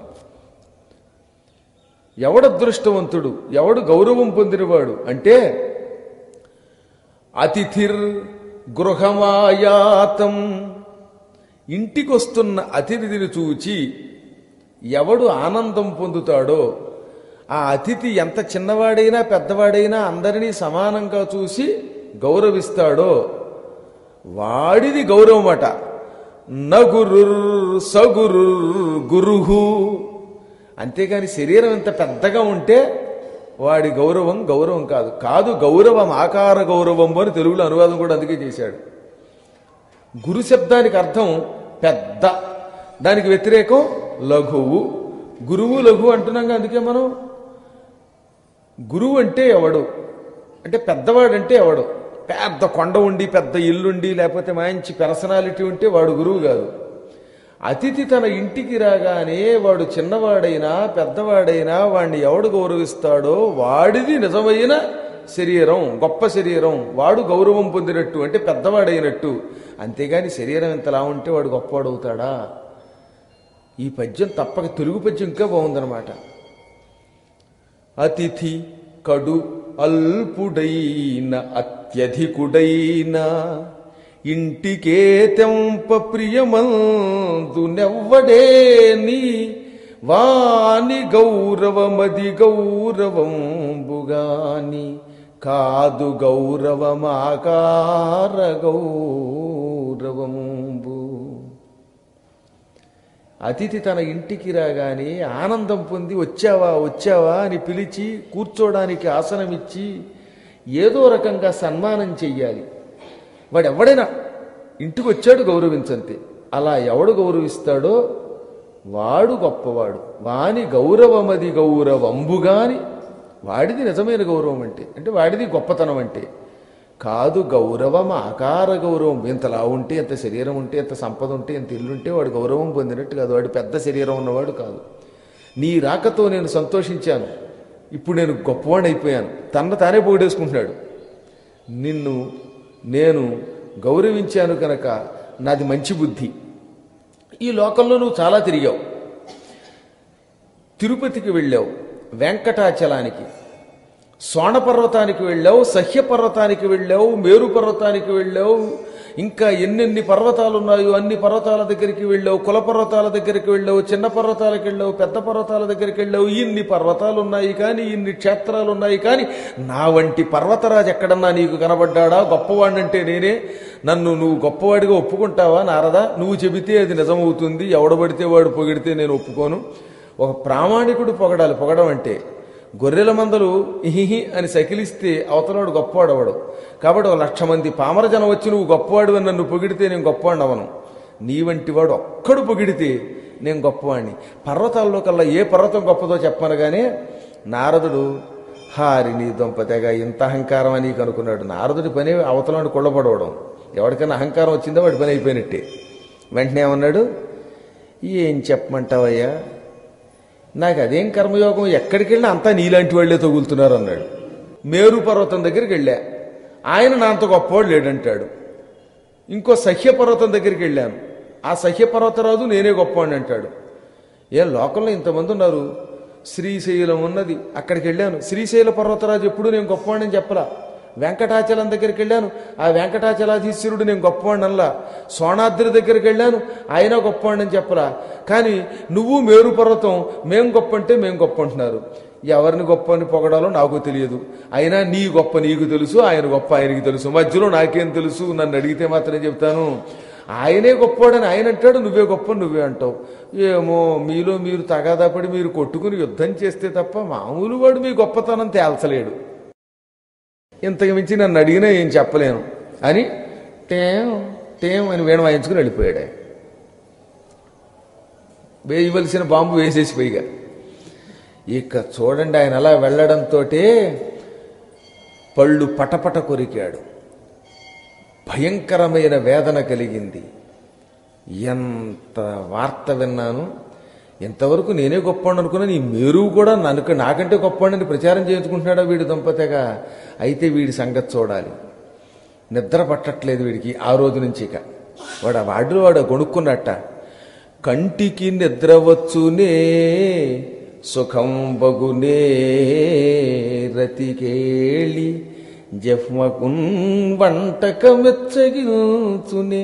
ఎవడు అదృష్టవంతుడు ఎవడు గౌరవం పొందినవాడు అంటే అతిథిర్ గృహమాయాతం ఇంటికొస్తున్న అతిథిని చూచి ఎవడు ఆనందం పొందుతాడో ఆ అతిథి ఎంత చిన్నవాడైనా పెద్దవాడైనా అందరినీ సమానంగా చూసి గౌరవిస్తాడో వాడిది గౌరవమట నగురుర్ సగురుర్ గురుహు అంతేగాని శరీరం ఎంత పెద్దగా ఉంటే వాడి గౌరవం గౌరవం కాదు కాదు గౌరవం ఆకార గౌరవం అని తెలుగులో అనువాదం కూడా అందుకే చేశాడు గురు శబ్దానికి అర్థం పెద్ద దానికి వ్యతిరేకం లఘువు గురువు లఘువు అంటున్నాం అందుకే మనం గురువు అంటే ఎవడు అంటే పెద్దవాడంటే ఎవడు పెద్ద కొండ ఉండి పెద్ద ఇల్లుండి లేకపోతే మంచి పర్సనాలిటీ ఉంటే వాడు గురువు కాదు అతిథి తన ఇంటికి రాగానే వాడు చిన్నవాడైనా పెద్దవాడైనా వాడిని ఎవడు గౌరవిస్తాడో వాడిది నిజమైన శరీరం గొప్ప శరీరం వాడు గౌరవం పొందినట్టు అంటే పెద్దవాడైనట్టు అంతేగాని శరీరం ఇంతలా ఉంటే వాడు గొప్పవాడు అవుతాడా ఈ పద్యం తప్పక తెలుగు పద్యం ఇంకా బాగుందన్నమాట అతిథి కడు అల్పుడైన అత్యధికుడైన ఇంటికే తెంప ప్రియమందు నెవ్వడేని వాని గౌరవమది గౌరవంబుగాని కాదు గౌరవమాకార గౌరవంబు అతిథి తన ఇంటికి రాగానే ఆనందం పొంది వచ్చావా వచ్చావా అని పిలిచి కూర్చోడానికి ఆసనం ఇచ్చి ఏదో రకంగా సన్మానం చెయ్యాలి వాడు ఎవడైనా ఇంటికి వచ్చాడు గౌరవించంతే అలా ఎవడు గౌరవిస్తాడో వాడు గొప్పవాడు వాని గౌరవమది గౌరవంబుగాని వాడిది నిజమైన గౌరవం అంటే అంటే వాడిది గొప్పతనం అంటే కాదు గౌరవం ఆకార గౌరవం ఇంతలా ఉంటే ఎంత శరీరం ఉంటే ఎంత సంపద ఉంటే ఎంత ఇల్లు ఉంటే వాడు గౌరవం పొందినట్టు కాదు వాడు పెద్ద శరీరం ఉన్నవాడు కాదు నీ రాకతో నేను సంతోషించాను ఇప్పుడు నేను గొప్పవాడిని అయిపోయాను తన తానే పొగిడేసుకుంటున్నాడు నిన్ను నేను గౌరవించాను కనుక నాది మంచి బుద్ధి ఈ లోకంలో నువ్వు చాలా తిరిగావు తిరుపతికి వెళ్ళావు వెంకటాచలానికి సోణ పర్వతానికి వెళ్ళావు సహ్య పర్వతానికి వెళ్ళావు మేరు పర్వతానికి వెళ్ళావు ఇంకా ఎన్నెన్ని పర్వతాలు ఉన్నాయో అన్ని పర్వతాల దగ్గరికి వెళ్ళావు కుల పర్వతాల దగ్గరికి వెళ్ళావు చిన్న పర్వతాలకు వెళ్ళావు పెద్ద పర్వతాల దగ్గరికి వెళ్ళావు ఇన్ని పర్వతాలు ఉన్నాయి కానీ ఇన్ని క్షేత్రాలు ఉన్నాయి కానీ నా వంటి పర్వతరాజు ఎక్కడన్నా నీకు కనబడ్డాడా గొప్పవాడినంటే నేనే నన్ను నువ్వు గొప్పవాడిగా ఒప్పుకుంటావా నారదా నువ్వు చెబితే అది నిజమవుతుంది ఎవడబడితే వాడు పొగిడితే నేను ఒప్పుకోను ఒక ప్రామాణికుడు పొగడాలి పొగడం అంటే గొర్రెల మందలు ఇహిహి అని సకిలిస్తే అవతలవాడు గొప్పవాడు అవడు కాబట్టి ఒక లక్ష మంది పామరజనం వచ్చి నువ్వు గొప్పవాడు అని నన్ను పొగిడితే నేను గొప్పవాడిని అవను నీ వంటి వాడు ఒక్కడు పొగిడితే నేను గొప్పవాడిని పర్వతాల్లో కల్లా ఏ పర్వతం గొప్పదో చెప్పనగానే నారదుడు హారిని దొంపతెగా ఇంత అహంకారం అని నీకు అనుకున్నాడు నారదుడి పని అవతలని కొళ్ళబడవడం ఎవరికైనా అహంకారం వచ్చిందో వాడి పని అయిపోయినట్టే వెంటనే ఏమన్నాడు ఏం చెప్పమంటావయ్యా నాకు అదేం కర్మయోగం ఎక్కడికి వెళ్ళినా అంతా నీలాంటి వాళ్ళే తగులుతున్నారు అన్నాడు మేరు పర్వతం దగ్గరికి వెళ్ళా ఆయన నా అంత గొప్పవాడు లేడంటాడు ఇంకో సహ్య పర్వతం దగ్గరికి వెళ్ళాను ఆ సహ్య పర్వతరాజు నేనే గొప్పవాడిని అంటాడు ఏ లోకంలో ఇంతమంది ఉన్నారు శ్రీశైలం ఉన్నది అక్కడికి వెళ్ళాను శ్రీశైల పర్వతరాజు ఎప్పుడు నేను గొప్పవాడిని చెప్పలా వెంకటాచలం దగ్గరికి వెళ్ళాను ఆ వెంకటాచలాధీశ్వరుడు నేను గొప్పవాడిని అల్లా సోణాద్రి దగ్గరికి వెళ్ళాను ఆయన గొప్పవాడిని చెప్పరా కానీ నువ్వు మేరు పర్వతం మేం గొప్ప అంటే మేం గొప్ప అంటున్నారు ఎవరిని గొప్ప అని పొగడాలో నాకు తెలియదు అయినా నీ గొప్ప నీకు తెలుసు ఆయన గొప్ప ఆయనకి తెలుసు మధ్యలో నాకేం తెలుసు నన్ను అడిగితే మాత్రమే చెప్తాను ఆయనే గొప్పవాడని ఆయన అంటాడు నువ్వే గొప్ప నువ్వే అంటావు ఏమో మీలో మీరు తగాదాపడి మీరు కొట్టుకుని యుద్ధం చేస్తే తప్ప మామూలు వాడు మీ గొప్పతనం తేల్చలేడు ఇంతకు మించి నన్ను అడిగినా ఏం చెప్పలేను అని టేం టేం అని వేణు వాయించుకుని వెళ్ళిపోయాడు ఆయన. వేయవలసిన బాంబు వేసేసి పైగా ఇక చూడండి ఆయన అలా వెళ్ళడంతో పళ్ళు పటపట కొరికాడు భయంకరమైన వేదన కలిగింది ఎంత వార్త విన్నాను ఇంతవరకు నేనే గొప్పవాడిని అనుకున్నా నీ మీరు కూడా నన్ను నాకంటే గొప్పవాడిని ప్రచారం చేయించుకుంటున్నాడా వీడి దంపతిగా అయితే వీడి సంగతి చూడాలి నిద్ర పట్టట్లేదు వీడికి ఆ రోజు నుంచి ఇక వాడు ఆ వాడు వాడు కొనుక్కున్నట్ట కంటికి నిద్ర వచ్చునే సుఖం బగునే రతికేళి జఫ్మకున్ వంటక మెచ్చగించునే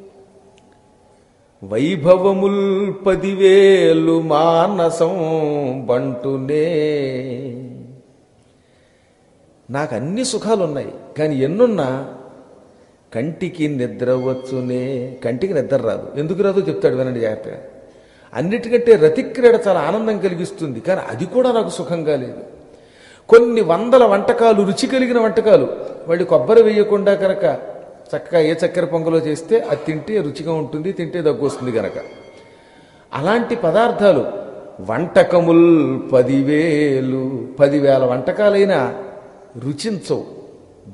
వైభవముల్ పదివేలు మానసం బంటునే నాకు అన్ని సుఖాలు ఉన్నాయి కానీ ఎన్నున్నా కంటికి నిద్ర వచ్చునే కంటికి నిద్ర రాదు ఎందుకు రాదో చెప్తాడు వినండి జాగ్రత్తగా అన్నిటికంటే రతిక్రీడ చాలా ఆనందం కలిగిస్తుంది కానీ అది కూడా నాకు సుఖంగా లేదు కొన్ని వందల వంటకాలు రుచి కలిగిన వంటకాలు వాళ్ళు కొబ్బరి వేయకుండా కనుక చక్కగా ఏ చక్కెర పొంగలో చేస్తే అది తింటే రుచిగా ఉంటుంది తింటే దగ్గు వస్తుంది కనుక అలాంటి పదార్థాలు వంటకముల్ పదివేలు పదివేల వంటకాలైనా రుచించవు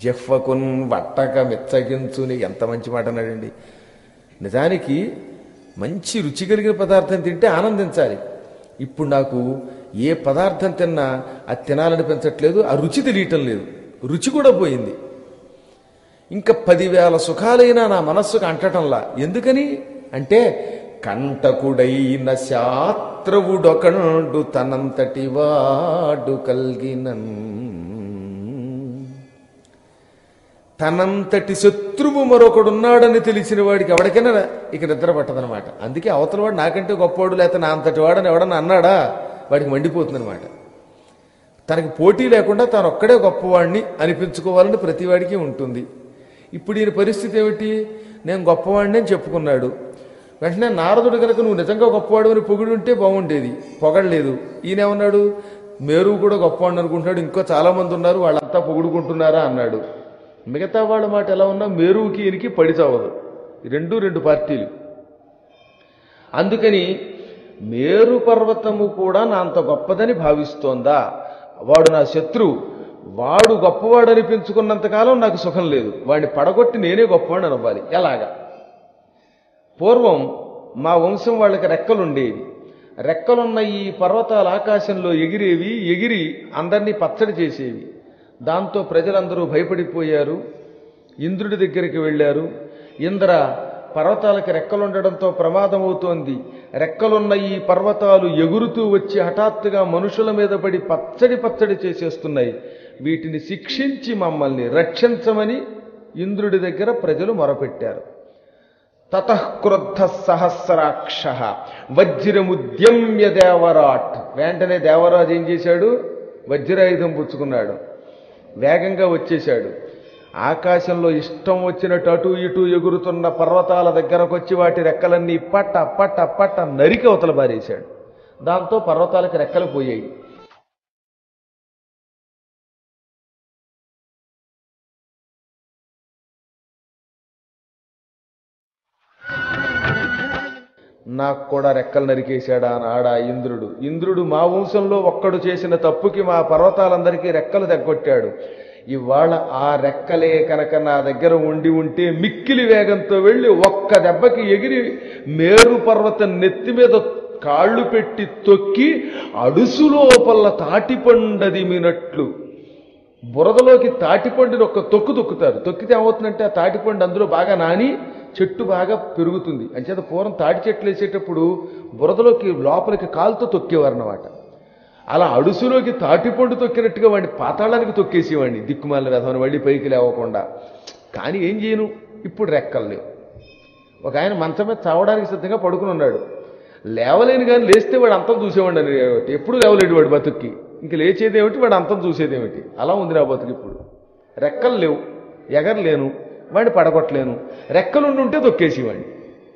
జెఫ్వకున్ వట్టక మెచ్చగించుని ఎంత మంచి మాట అన్నాడండి నిజానికి మంచి రుచి కలిగిన పదార్థం తింటే ఆనందించాలి ఇప్పుడు నాకు ఏ పదార్థం తిన్నా అది తినాలనిపించట్లేదు ఆ రుచి తెలియటం లేదు రుచి కూడా పోయింది ఇంకా పదివేల సుఖాలైనా నా మనస్సుకు అంటటంలా ఎందుకని అంటే కంటకుడైన శాత్రవుడొకండు తనంతటి వాడు కలిగినన్ తనంతటి శత్రువు మరొకడున్నాడని తెలిసిన వాడికి ఎవరికైనా ఇక నిద్ర పట్టదనమాట అందుకే అవతల వాడు నాకంటే గొప్పవాడు లేకపోతే నా అంతటి వాడని ఎవడన్నా అన్నాడా వాడికి మండిపోతుందనమాట తనకి పోటీ లేకుండా తాను ఒక్కడే గొప్పవాడిని అనిపించుకోవాలని ప్రతివాడికి ఉంటుంది ఇప్పుడు ఈయన పరిస్థితి ఏమిటి నేను గొప్పవాడిని అని చెప్పుకున్నాడు వెంటనే నారదుడు కనుక నువ్వు నిజంగా గొప్పవాడు అని పొగిడుంటే బాగుండేది పొగడలేదు ఈయనేమన్నాడు మేరు కూడా గొప్పవాడిని అనుకుంటున్నాడు ఇంకో చాలా మంది ఉన్నారు వాళ్ళంతా పొగుడుకుంటున్నారా అన్నాడు మిగతా వాళ్ళ మాట ఎలా ఉన్నా మేరుకి ఈయనకి పడి చావదు రెండు రెండు పార్టీలు అందుకని మేరు పర్వతము కూడా నా అంత గొప్పదని భావిస్తోందా వాడు నా శత్రువు వాడు గొప్పవాడు అనిపించుకున్నంతకాలం నాకు సుఖం లేదు వాడిని పడగొట్టి నేనే గొప్పవాడిని అనవ్వాలి ఎలాగా పూర్వం మా వంశం వాళ్ళకి రెక్కలుండేవి రెక్కలున్న ఈ పర్వతాల ఆకాశంలో ఎగిరేవి ఎగిరి అందరినీ పచ్చడి చేసేవి దాంతో ప్రజలందరూ భయపడిపోయారు ఇంద్రుడి దగ్గరికి వెళ్ళారు ఇంద్ర పర్వతాలకి రెక్కలుండడంతో ప్రమాదం అవుతోంది రెక్కలున్న ఈ పర్వతాలు ఎగురుతూ వచ్చి హఠాత్తుగా మనుషుల మీద పడి పచ్చడి పచ్చడి చేసేస్తున్నాయి వీటిని శిక్షించి మమ్మల్ని రక్షించమని ఇంద్రుడి దగ్గర ప్రజలు మొరపెట్టారు తతఃక్రుద్ధ సహస్రాక్ష వజ్రముద్యమ్య దేవరాట్ వెంటనే దేవరాజు ఏం చేశాడు వజ్రాయుధం పుచ్చుకున్నాడు వేగంగా వచ్చేశాడు ఆకాశంలో ఇష్టం వచ్చినట్టు అటు ఇటు ఎగురుతున్న పర్వతాల దగ్గరకు వచ్చి వాటి రెక్కలన్నీ పట్ట పట్ట పట్ట నరికి అవతల బారేశాడు దాంతో పర్వతాలకు రెక్కలు పోయాయి నాకు కూడా రెక్కలు నరికేశాడా అని ఆడా ఇంద్రుడు ఇంద్రుడు మా వంశంలో ఒక్కడు చేసిన తప్పుకి మా పర్వతాలందరికీ రెక్కలు తెగ్గొట్టాడు ఇవాళ ఆ రెక్కలే కనుక నా దగ్గర ఉండి ఉంటే మిక్కిలి వేగంతో వెళ్ళి ఒక్క దెబ్బకి ఎగిరి మేరు పర్వతం నెత్తి మీద కాళ్ళు పెట్టి తొక్కి అడుసు లోపల తాటిపండదిమినట్లు బురదలోకి తాటిపండుని ఒక తొక్కు తొక్కుతారు తొక్కితే ఏమవుతుందంటే ఆ తాటిపండు అందులో బాగా నాని చెట్టు బాగా పెరుగుతుంది అంచేత పూర్వం తాటి చెట్లు వేసేటప్పుడు బురదలోకి లోపలికి కాలుతో తొక్కేవారన్నమాట అలా అడుసులోకి తాటిపండు తొక్కినట్టుగా వాడిని పాతాళానికి తొక్కేసేవాడిని దిక్కుమాలిన వ్యధమని మళ్ళీ పైకి లేవకుండా కానీ ఏం చేయను ఇప్పుడు రెక్కలు లేవు ఒక ఆయన మంచం మీద చావడానికి సిద్ధంగా పడుకుని ఉన్నాడు లేవలేని కానీ లేస్తే వాడు అంతం చూసేవాడు అని ఎప్పుడు లేవలేడు వాడు బతుక్కి ఇంక లేచేది ఏమిటి వాడు అంతం చూసేది ఏమిటి అలా ఉంది నా బతుకు ఇప్పుడు రెక్కలు లేవు ఎగరలేను వాడిని పడగొట్టలేను రెక్కలుండి ఉంటే తొక్కేసేవాడిని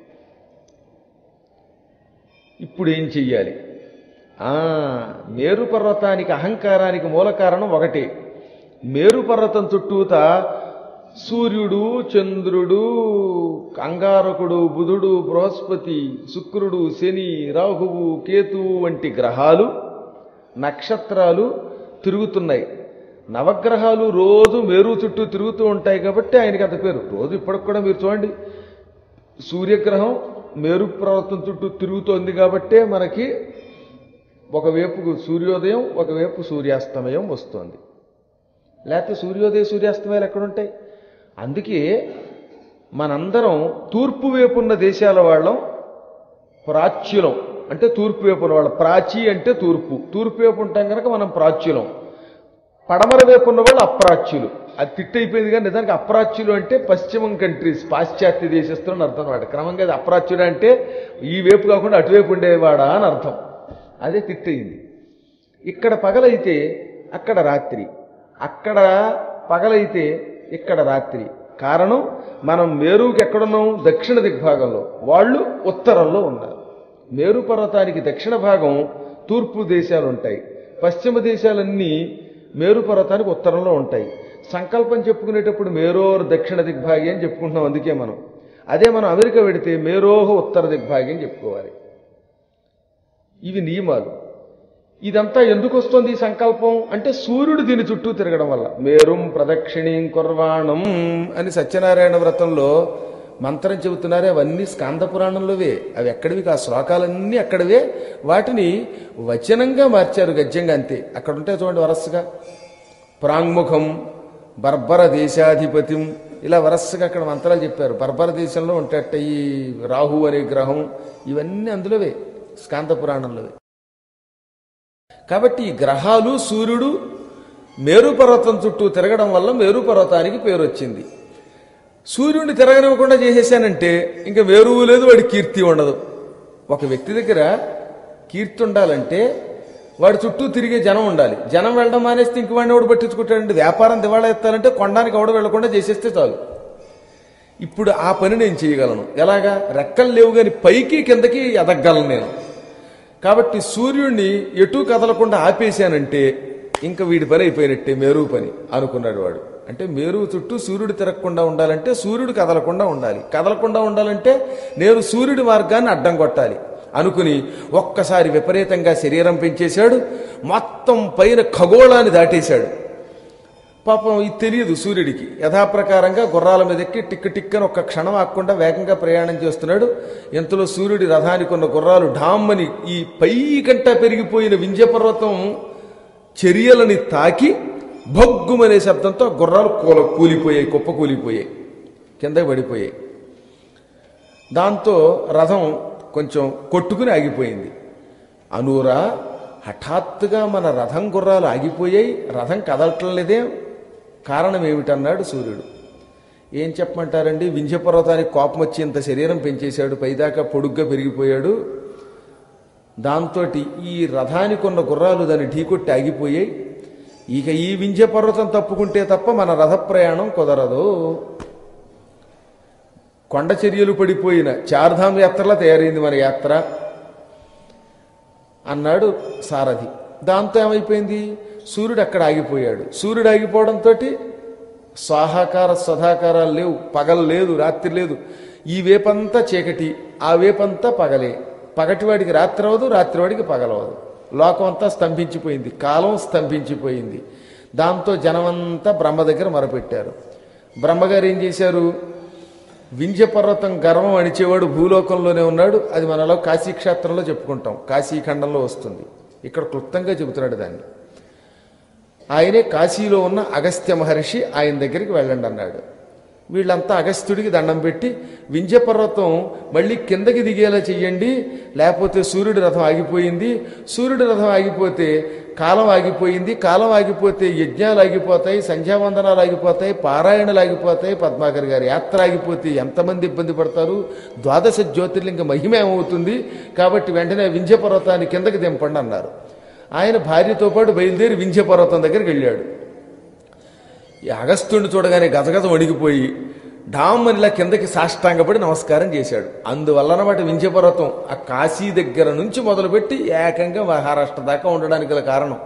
ఇప్పుడు ఏం చెయ్యాలి ఆ మేరు పర్వతానికి అహంకారానికి మూల కారణం ఒకటే మేరు పర్వతం చుట్టూత సూర్యుడు చంద్రుడు అంగారకుడు బుధుడు బృహస్పతి శుక్రుడు శని రాహువు కేతువు వంటి గ్రహాలు నక్షత్రాలు తిరుగుతున్నాయి నవగ్రహాలు రోజు మేరు చుట్టూ తిరుగుతూ ఉంటాయి కాబట్టి ఆయనకి అంత పేరు రోజు ఇప్పటికి కూడా మీరు చూడండి సూర్యగ్రహం మేరు పర్వతం చుట్టూ తిరుగుతోంది కాబట్టే మనకి ఒకవైపు సూర్యోదయం ఒకవైపు సూర్యాస్తమయం వస్తుంది లేకపోతే సూర్యోదయ సూర్యాస్తమయాలు ఎక్కడుంటాయి అందుకే మనందరం తూర్పు వైపు ఉన్న దేశాల వాళ్ళం ప్రాచ్యులం అంటే తూర్పు వైపు ఉన్న వాళ్ళం ప్రాచీ అంటే తూర్పు తూర్పు వైపు ఉంటాం కనుక మనం ప్రాచ్యులం పడమర వైపు ఉన్న వాళ్ళు అప్రాచ్యులు అది తిట్టయిపోయింది కానీ నిజానికి అప్రాచ్యులు అంటే పశ్చిమం కంట్రీస్ పాశ్చాత్య దేశస్తులు అని అర్థం అనమాట క్రమంగా అది అప్రాచ్యుడు అంటే ఈ వైపు కాకుండా అటువైపు ఉండేవాడా అని అర్థం అదే తిట్టయింది ఇక్కడ పగలైతే అక్కడ రాత్రి అక్కడ పగలైతే ఇక్కడ రాత్రి కారణం మనం మేరుకి ఎక్కడున్నాం దక్షిణ దిగ్భాగంలో వాళ్ళు ఉత్తరంలో ఉన్నారు మేరు పర్వతానికి దక్షిణ భాగం తూర్పు దేశాలు ఉంటాయి పశ్చిమ దేశాలన్నీ మేరు పర్వతానికి ఉత్తరంలో ఉంటాయి సంకల్పం చెప్పుకునేటప్పుడు మేరోర్ దక్షిణ దిగ్భాగి అని చెప్పుకుంటున్నాం అందుకే మనం అదే మనం అమెరికా పెడితే మేరోహ ఉత్తర దిగ్భాగి అని చెప్పుకోవాలి ఇవి నియమాలు ఇదంతా ఎందుకు వస్తుంది ఈ సంకల్పం అంటే సూర్యుడు దీని చుట్టూ తిరగడం వల్ల మేరుం ప్రదక్షిణీం కుర్వాణం అని సత్యనారాయణ వ్రతంలో మంత్రం చెబుతున్నారే అవన్నీ స్కాంద పురాణంలోవే అవి ఎక్కడివి ఆ శ్లోకాలన్నీ అక్కడవే వాటిని వచనంగా మార్చారు గద్యంగా అంతే అక్కడ ఉంటాయి చూడండి వరసగా ప్రాంగ్ముఖం బర్బర దేశాధిపతిం ఇలా వరసగా అక్కడ మంత్రాలు చెప్పారు బర్బర దేశంలో ఉంటేట ఈ రాహు అనే గ్రహం ఇవన్నీ అందులోవే స్కాంత పురాణంలోవే కాబట్టి ఈ గ్రహాలు సూర్యుడు మేరు పర్వతం చుట్టూ తిరగడం వల్ల మేరు పర్వతానికి పేరు వచ్చింది సూర్యుడిని తిరగనివ్వకుండా చేసేసానంటే ఇంకా మేరువు లేదు వాడి కీర్తి ఉండదు ఒక వ్యక్తి దగ్గర కీర్తి ఉండాలంటే వాడి చుట్టూ తిరిగే జనం ఉండాలి జనం వెళ్ళడం మానేస్తే ఇంక వాడిని ఎవడు పట్టించుకుంటాడంటే వ్యాపారం దివాళా ఎత్తాలంటే కొండానికి ఎవడు వెళ్లకుండా చేసేస్తే చాలు ఇప్పుడు ఆ పని నేను చేయగలను ఎలాగా రెక్కలు లేవు కానీ పైకి కిందకి ఎదగలను నేను కాబట్టి సూర్యుడిని ఎటు కదలకుండా ఆపేశానంటే ఇంకా వీడి పని అయిపోయినట్టే మేరువు పని అనుకున్నాడు వాడు అంటే మేరువు చుట్టూ సూర్యుడు తిరగకుండా ఉండాలంటే సూర్యుడు కదలకుండా ఉండాలి కదలకుండా ఉండాలంటే నేను సూర్యుడి మార్గాన్ని అడ్డం కొట్టాలి అనుకుని ఒక్కసారి విపరీతంగా శరీరం పెంచేశాడు మొత్తం పైన ఖగోళాన్ని దాటేశాడు పాపం ఇది తెలియదు సూర్యుడికి యథాప్రకారంగా గుర్రాల మీద ఎక్కి టిక్ టిక్ అని ఒక్క క్షణం ఆకుండా వేగంగా ప్రయాణం చేస్తున్నాడు ఇంతలో సూర్యుడి రథానికి ఉన్న గుర్రాలు ఢామ్మని ఈ పై కంట పెరిగిపోయిన వింధ్యపర్వతం చర్యలని తాకి భగ్గుమనే శబ్దంతో ఆ గుర్రాలు కూల కూలిపోయాయి కుప్ప కూలిపోయాయి కిందకి పడిపోయాయి దాంతో రథం కొంచెం కొట్టుకుని ఆగిపోయింది అనూరా హఠాత్తుగా మన రథం గుర్రాలు ఆగిపోయాయి రథం కదలటం లేదే కారణం ఏమిటన్నాడు సూర్యుడు ఏం చెప్పమంటారండి వింధ్యపర్వతానికి కోపం వచ్చి ఇంత శరీరం పెంచేశాడు పైదాకా పొడుగ్గా పెరిగిపోయాడు దాంతో ఈ రథానికి ఉన్న గుర్రాలు దాన్ని ఢీకొట్టి ఆగిపోయాయి ఇక ఈ వింధ్యపర్వతం తప్పుకుంటే తప్ప మన రథ ప్రయాణం కుదరదు కొండ చర్యలు పడిపోయిన చార్ధామ్ యాత్రలా తయారైంది మన యాత్ర అన్నాడు సారథి దాంతో ఏమైపోయింది సూర్యుడు అక్కడ ఆగిపోయాడు సూర్యుడు ఆగిపోవడంతో స్వాహాకార స్వధాకారాలు లేవు పగలు లేదు రాత్రి లేదు ఈ వేపంతా చీకటి ఆ వేపంతా పగలే పగటివాడికి రాత్రి అవ్వదు రాత్రివాడికి పగలవదు లోకం అంతా స్తంభించిపోయింది కాలం స్తంభించిపోయింది దాంతో జనమంతా బ్రహ్మ దగ్గర మొరపెట్టారు బ్రహ్మగారు ఏం చేశారు వింధ్యపర్వతం గర్వం అణిచేవాడు భూలోకంలోనే ఉన్నాడు అది మనలో కాశీక్షేత్రంలో చెప్పుకుంటాం కాశీఖండంలో వస్తుంది ఇక్కడ క్లుప్తంగా చెబుతున్నాడు దాన్ని ఆయనే కాశీలో ఉన్న అగస్త్య మహర్షి ఆయన దగ్గరికి వెళ్ళండి అన్నాడు వీళ్ళంతా అగస్త్యుడికి దండం పెట్టి వింధ్యపర్వతం మళ్ళీ కిందకి దిగేలా చెయ్యండి లేకపోతే సూర్యుడి రథం ఆగిపోయింది సూర్యుడి రథం ఆగిపోతే కాలం ఆగిపోయింది కాలం ఆగిపోతే యజ్ఞాలు ఆగిపోతాయి సంధ్యావందనాలు ఆగిపోతాయి పారాయణలు ఆగిపోతాయి పద్మాకర్ గారి యాత్ర ఆగిపోతే ఎంతమంది ఇబ్బంది పడతారు ద్వాదశ జ్యోతిర్లింగ మహిమ ఏమవుతుంది కాబట్టి వెంటనే వింధ్యపర్వతాన్ని కిందకి దింపండి అన్నారు ఆయన భార్యతో పాటు బయలుదేరి వింధ్యపర్వతం దగ్గరికి వెళ్ళాడు ఈ అగస్త్యుడిని చూడగానే గజగజ వణిగిపోయి డామ్మనిలా కిందకి సాష్టాంగపడి నమస్కారం చేశాడు అందువల్ల అన్నమాట వింధ్యపర్వతం ఆ కాశీ దగ్గర నుంచి మొదలుపెట్టి ఏకంగా మహారాష్ట్ర దాకా ఉండడానికి గల కారణం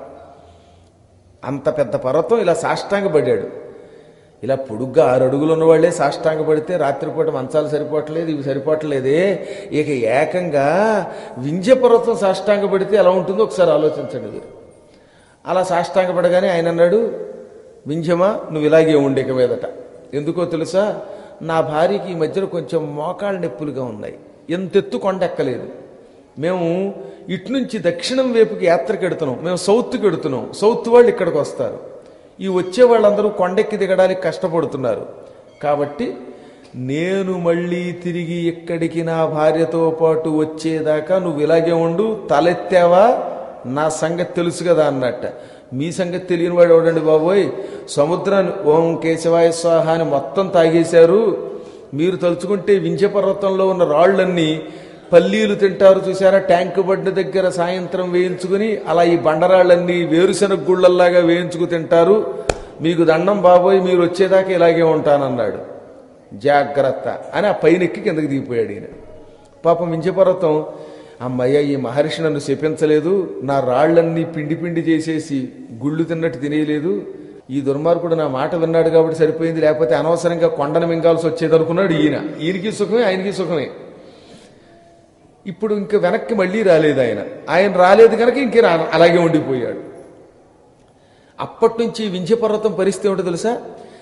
అంత పెద్ద పర్వతం ఇలా సాష్టాంగపడ్డాడు ఇలా పొడుగ్గా ఆరు అడుగులు ఉన్నవాళ్లే సాష్టాంగపడితే రాత్రిపూట మంచాలు సరిపోవట్లేదు ఇవి సరిపోవట్లేదే ఇక ఏకంగా వింధ్యపర్వతం సాష్టాంగపడితే ఎలా ఉంటుందో ఒకసారి ఆలోచించండి మీరు అలా సాష్టాంగపడగానే ఆయన అన్నాడు వింధ్యమా నువ్వు ఇలాగే ఉండే ఇక మీదట ఎందుకో తెలుసా నా భార్యకి ఈ మధ్యన కొంచెం మోకాళ్ళ నొప్పులుగా ఉన్నాయి ఎంతెత్తు కొండ ఎక్కలేదు మేము ఇటు నుంచి దక్షిణం వైపుకి యాత్రకు ఎడుతున్నాం మేము సౌత్కి ఎడుతున్నాం సౌత్ వాళ్ళు ఇక్కడికి వస్తారు ఈ వచ్చే వాళ్ళందరూ కొండెక్కి దిగడానికి కష్టపడుతున్నారు కాబట్టి నేను మళ్ళీ తిరిగి ఇక్కడికి నా భార్యతో పాటు వచ్చేదాకా నువ్వు ఇలాగే ఉండు తలెత్తావా నా సంగతి తెలుసు కదా అన్నట్ట మీ సంగతి తెలియని వాడు ఎవడండి బాబోయ్ సముద్రాన్ని ఓం కేశవాయ స్వాహ అని మొత్తం తాగేశారు మీరు తలుచుకుంటే వింధ్యపర్వతంలో ఉన్న రాళ్ళన్నీ పల్లీలు తింటారు చూసారా ట్యాంక్ బండ్ దగ్గర సాయంత్రం వేయించుకుని అలా ఈ బండరాళ్ళన్నీ వేరుశనగ గుళ్ళల్లాగా వేయించుకు తింటారు మీకు దండం బాబోయ్ మీరు వచ్చేదాకా ఇలాగే ఉంటానన్నాడు జాగ్రత్త అని ఆ పైనెక్కి కిందకి దిగిపోయాడు ఈయన పాపం వింధ్యపర్వతం అమ్మయ్య ఈ మహర్షి నన్ను శపించలేదు నా రాళ్లన్నీ పిండి పిండి చేసేసి గుళ్ళు తిన్నట్టు తినేయలేదు ఈ దుర్మార్గుడు నా మాట విన్నాడు కాబట్టి సరిపోయింది లేకపోతే అనవసరంగా కొండను మింగాల్సి వచ్చేది అనుకున్నాడు ఈయన ఈయనకి సుఖమే ఆయనకి సుఖమే ఇప్పుడు ఇంక వెనక్కి మళ్ళీ రాలేదు ఆయన ఆయన రాలేదు కనుక ఇంక రా- అలాగే ఉండిపోయాడు అప్పటి నుంచి వింధ్యపర్వతం పరిస్థితి ఏమిటో తెలుసా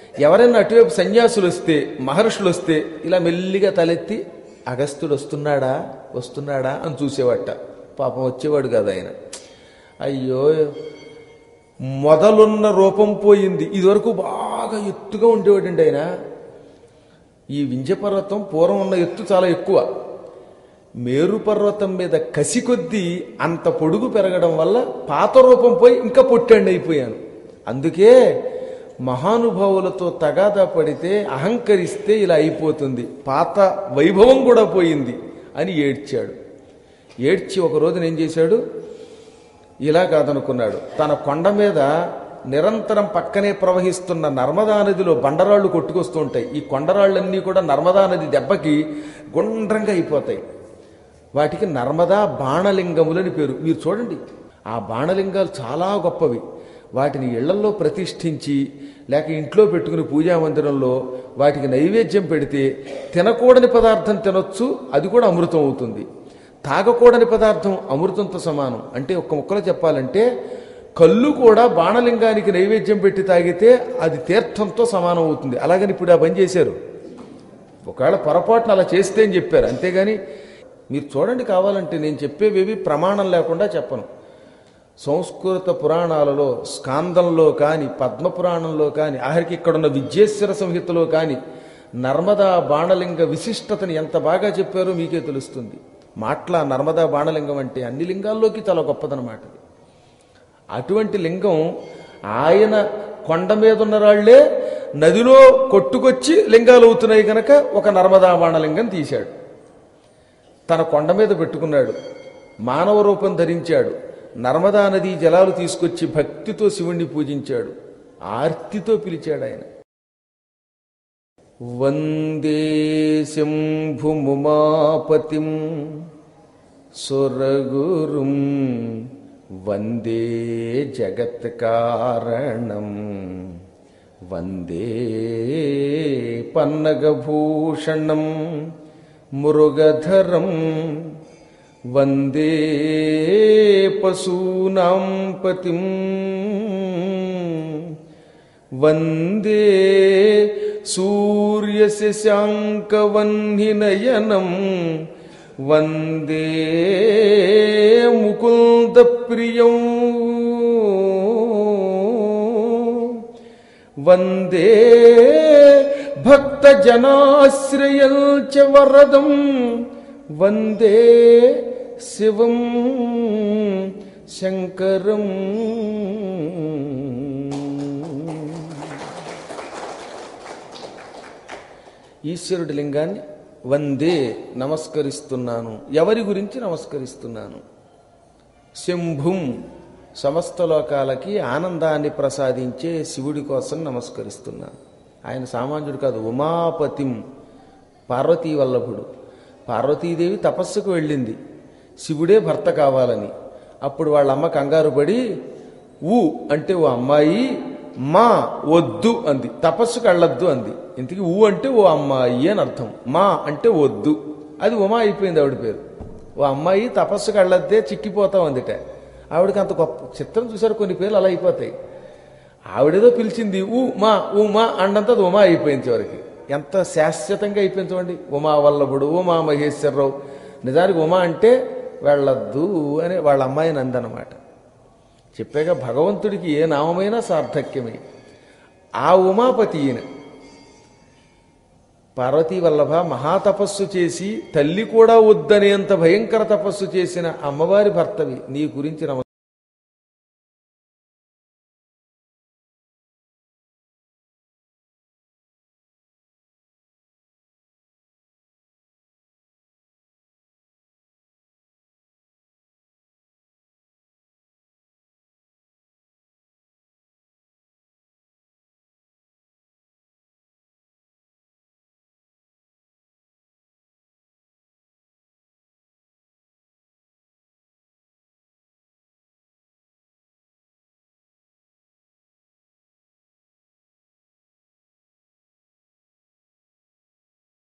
ఎవరైనా అటువైపు సన్యాసులు వస్తే మహర్షులు వస్తే ఇలా మెల్లిగా తలెత్తి అగస్త్యుడు వస్తున్నాడా వస్తున్నాడా అని చూసేవాట పాపం వచ్చేవాడు కాదు ఆయన అయ్యో మొదలున్న రూపం పోయింది ఇదివరకు బాగా ఎత్తుగా ఉండేవాడండి ఆయన ఈ వింధ్య పర్వతం పూర్వం ఉన్న ఎత్తు చాలా ఎక్కువ మేరు పర్వతం మీద కసి కొద్దీ అంత పొడుగు పెరగడం వల్ల పాత రూపం పోయి ఇంకా పొట్టండి అయిపోయాను అందుకే మహానుభావులతో తగాదా పడితే అహంకరిస్తే ఇలా అయిపోతుంది పాత వైభవం కూడా పోయింది అని ఏడ్చాడు ఏడ్చి ఒక రోజున ఏం చేశాడు ఇలా కాదనుకున్నాడు తన కొండ మీద నిరంతరం పక్కనే ప్రవహిస్తున్న నర్మదా నదిలో బండరాళ్ళు కొట్టుకొస్తూ ఉంటాయి ఈ కొండరాళ్ళన్నీ కూడా నర్మదా నది దెబ్బకి గుండ్రంగా అయిపోతాయి వాటికి నర్మదా బాణలింగములని పేరు మీరు చూడండి ఆ బాణలింగాలు చాలా గొప్పవి వాటిని ఇళ్లల్లో ప్రతిష్ఠించి లేక ఇంట్లో పెట్టుకుని పూజా మందిరంలో వాటికి నైవేద్యం పెడితే తినకూడని పదార్థం తినొచ్చు అది కూడా అమృతం అవుతుంది తాగకూడని పదార్థం అమృతంతో సమానం అంటే ఒక్క ముక్కలో చెప్పాలంటే కళ్ళు కూడా బాణలింగానికి నైవేద్యం పెట్టి తాగితే అది తీర్థంతో సమానం అవుతుంది అలాగని ఇప్పుడు ఆ పని చేశారు ఒకవేళ పొరపాటున అలా చేస్తే అని చెప్పారు అంతేగాని మీరు చూడండి కావాలంటే నేను చెప్పేవేవి ప్రమాణం లేకుండా చెప్పను సంస్కృత పురాణాలలో స్కాందంలో కానీ పద్మపురాణంలో కానీ ఆఖరికి ఇక్కడున్న విద్యేశ్వర సంహితలో కానీ నర్మదా బాణలింగ విశిష్టతని ఎంత బాగా చెప్పారో మీకే తెలుస్తుంది మాట్ల నర్మదా బాణలింగం అంటే అన్ని లింగాల్లోకి చాలా గొప్పదనమాట అది. అటువంటి లింగం ఆయన కొండ మీద ఉన్న రాళ్లే నదిలో కొట్టుకొచ్చి లింగాలు అవుతున్నాయి కనుక ఒక నర్మదా బాణలింగం తీశాడు తన కొండ మీద పెట్టుకున్నాడు మానవ రూపం ధరించాడు నర్మదా నదీ జలాలు తీసుకొచ్చి భక్తితో శివుణ్ణి పూజించాడు ఆర్తితో పిలిచాడు ఆయన వందే శంభుముమాపతిం సురగురుం వందే జగత్కారణం వందే పన్నగభూషణం మురుగధరం వందే పశూనాం పతిం వందే సూర్యశశాంకవన్నినయనం వందే ముకుందప్రియం వందే భక్తజనాశ్రయం చ వరదం వందే శివం శంకరం ఈశ్వరుడి లింగాన్ని వందే నమస్కరిస్తున్నాను ఎవరి గురించి నమస్కరిస్తున్నాను శంభుం సమస్త లోకాలకి ఆనందాన్ని ప్రసాదించే శివుడి కోసం నమస్కరిస్తున్నాను ఆయన సామాన్యుడు కాదు ఉమాపతిం పార్వతీ వల్లభుడు పార్వతీదేవి తపస్సుకు వెళ్ళింది శివుడే భర్త కావాలని అప్పుడు వాళ్ళ అమ్మ కంగారు పడి ఊ అంటే ఓ అమ్మాయి మా వద్దు అంది తపస్సుకు వెళ్ళొద్దు అంది ఇంతకీ ఊ అంటే ఓ అమ్మాయి అని అర్థం మా అంటే వద్దు అది ఉమా అయిపోయింది ఆవిడ పేరు ఓ అమ్మాయి తపస్సుకు వెళ్ళొద్దే చిక్కిపోతాం అందుట ఆవిడకి అంత గొప్ప చిత్రం చూసారు కొన్ని పేర్లు అలా అయిపోతాయి ఆవిడేదో పిలిచింది ఊ మా ఊ మా అండంతా అది ఉమా అయిపోయింది చివరికి ఎంత శాశ్వతంగా అయిపోయింది చూడండి ఉమా వల్లభుడు ఉమా మహేశ్వరరావు నిజానికి ఉమా అంటే వెళ్ళొద్దు అని వాళ్ళ అమ్మాయిని అందనమాట చెప్పాక భగవంతుడికి ఏ నామమైనా సార్థక్యమే ఆ ఉమాపతి ఈయన పార్వతీ వల్లభ మహాతపస్సు చేసి తల్లి కూడా వద్దనేంత భయంకర తపస్సు చేసిన అమ్మవారి భర్తవి నీ గురించి నమ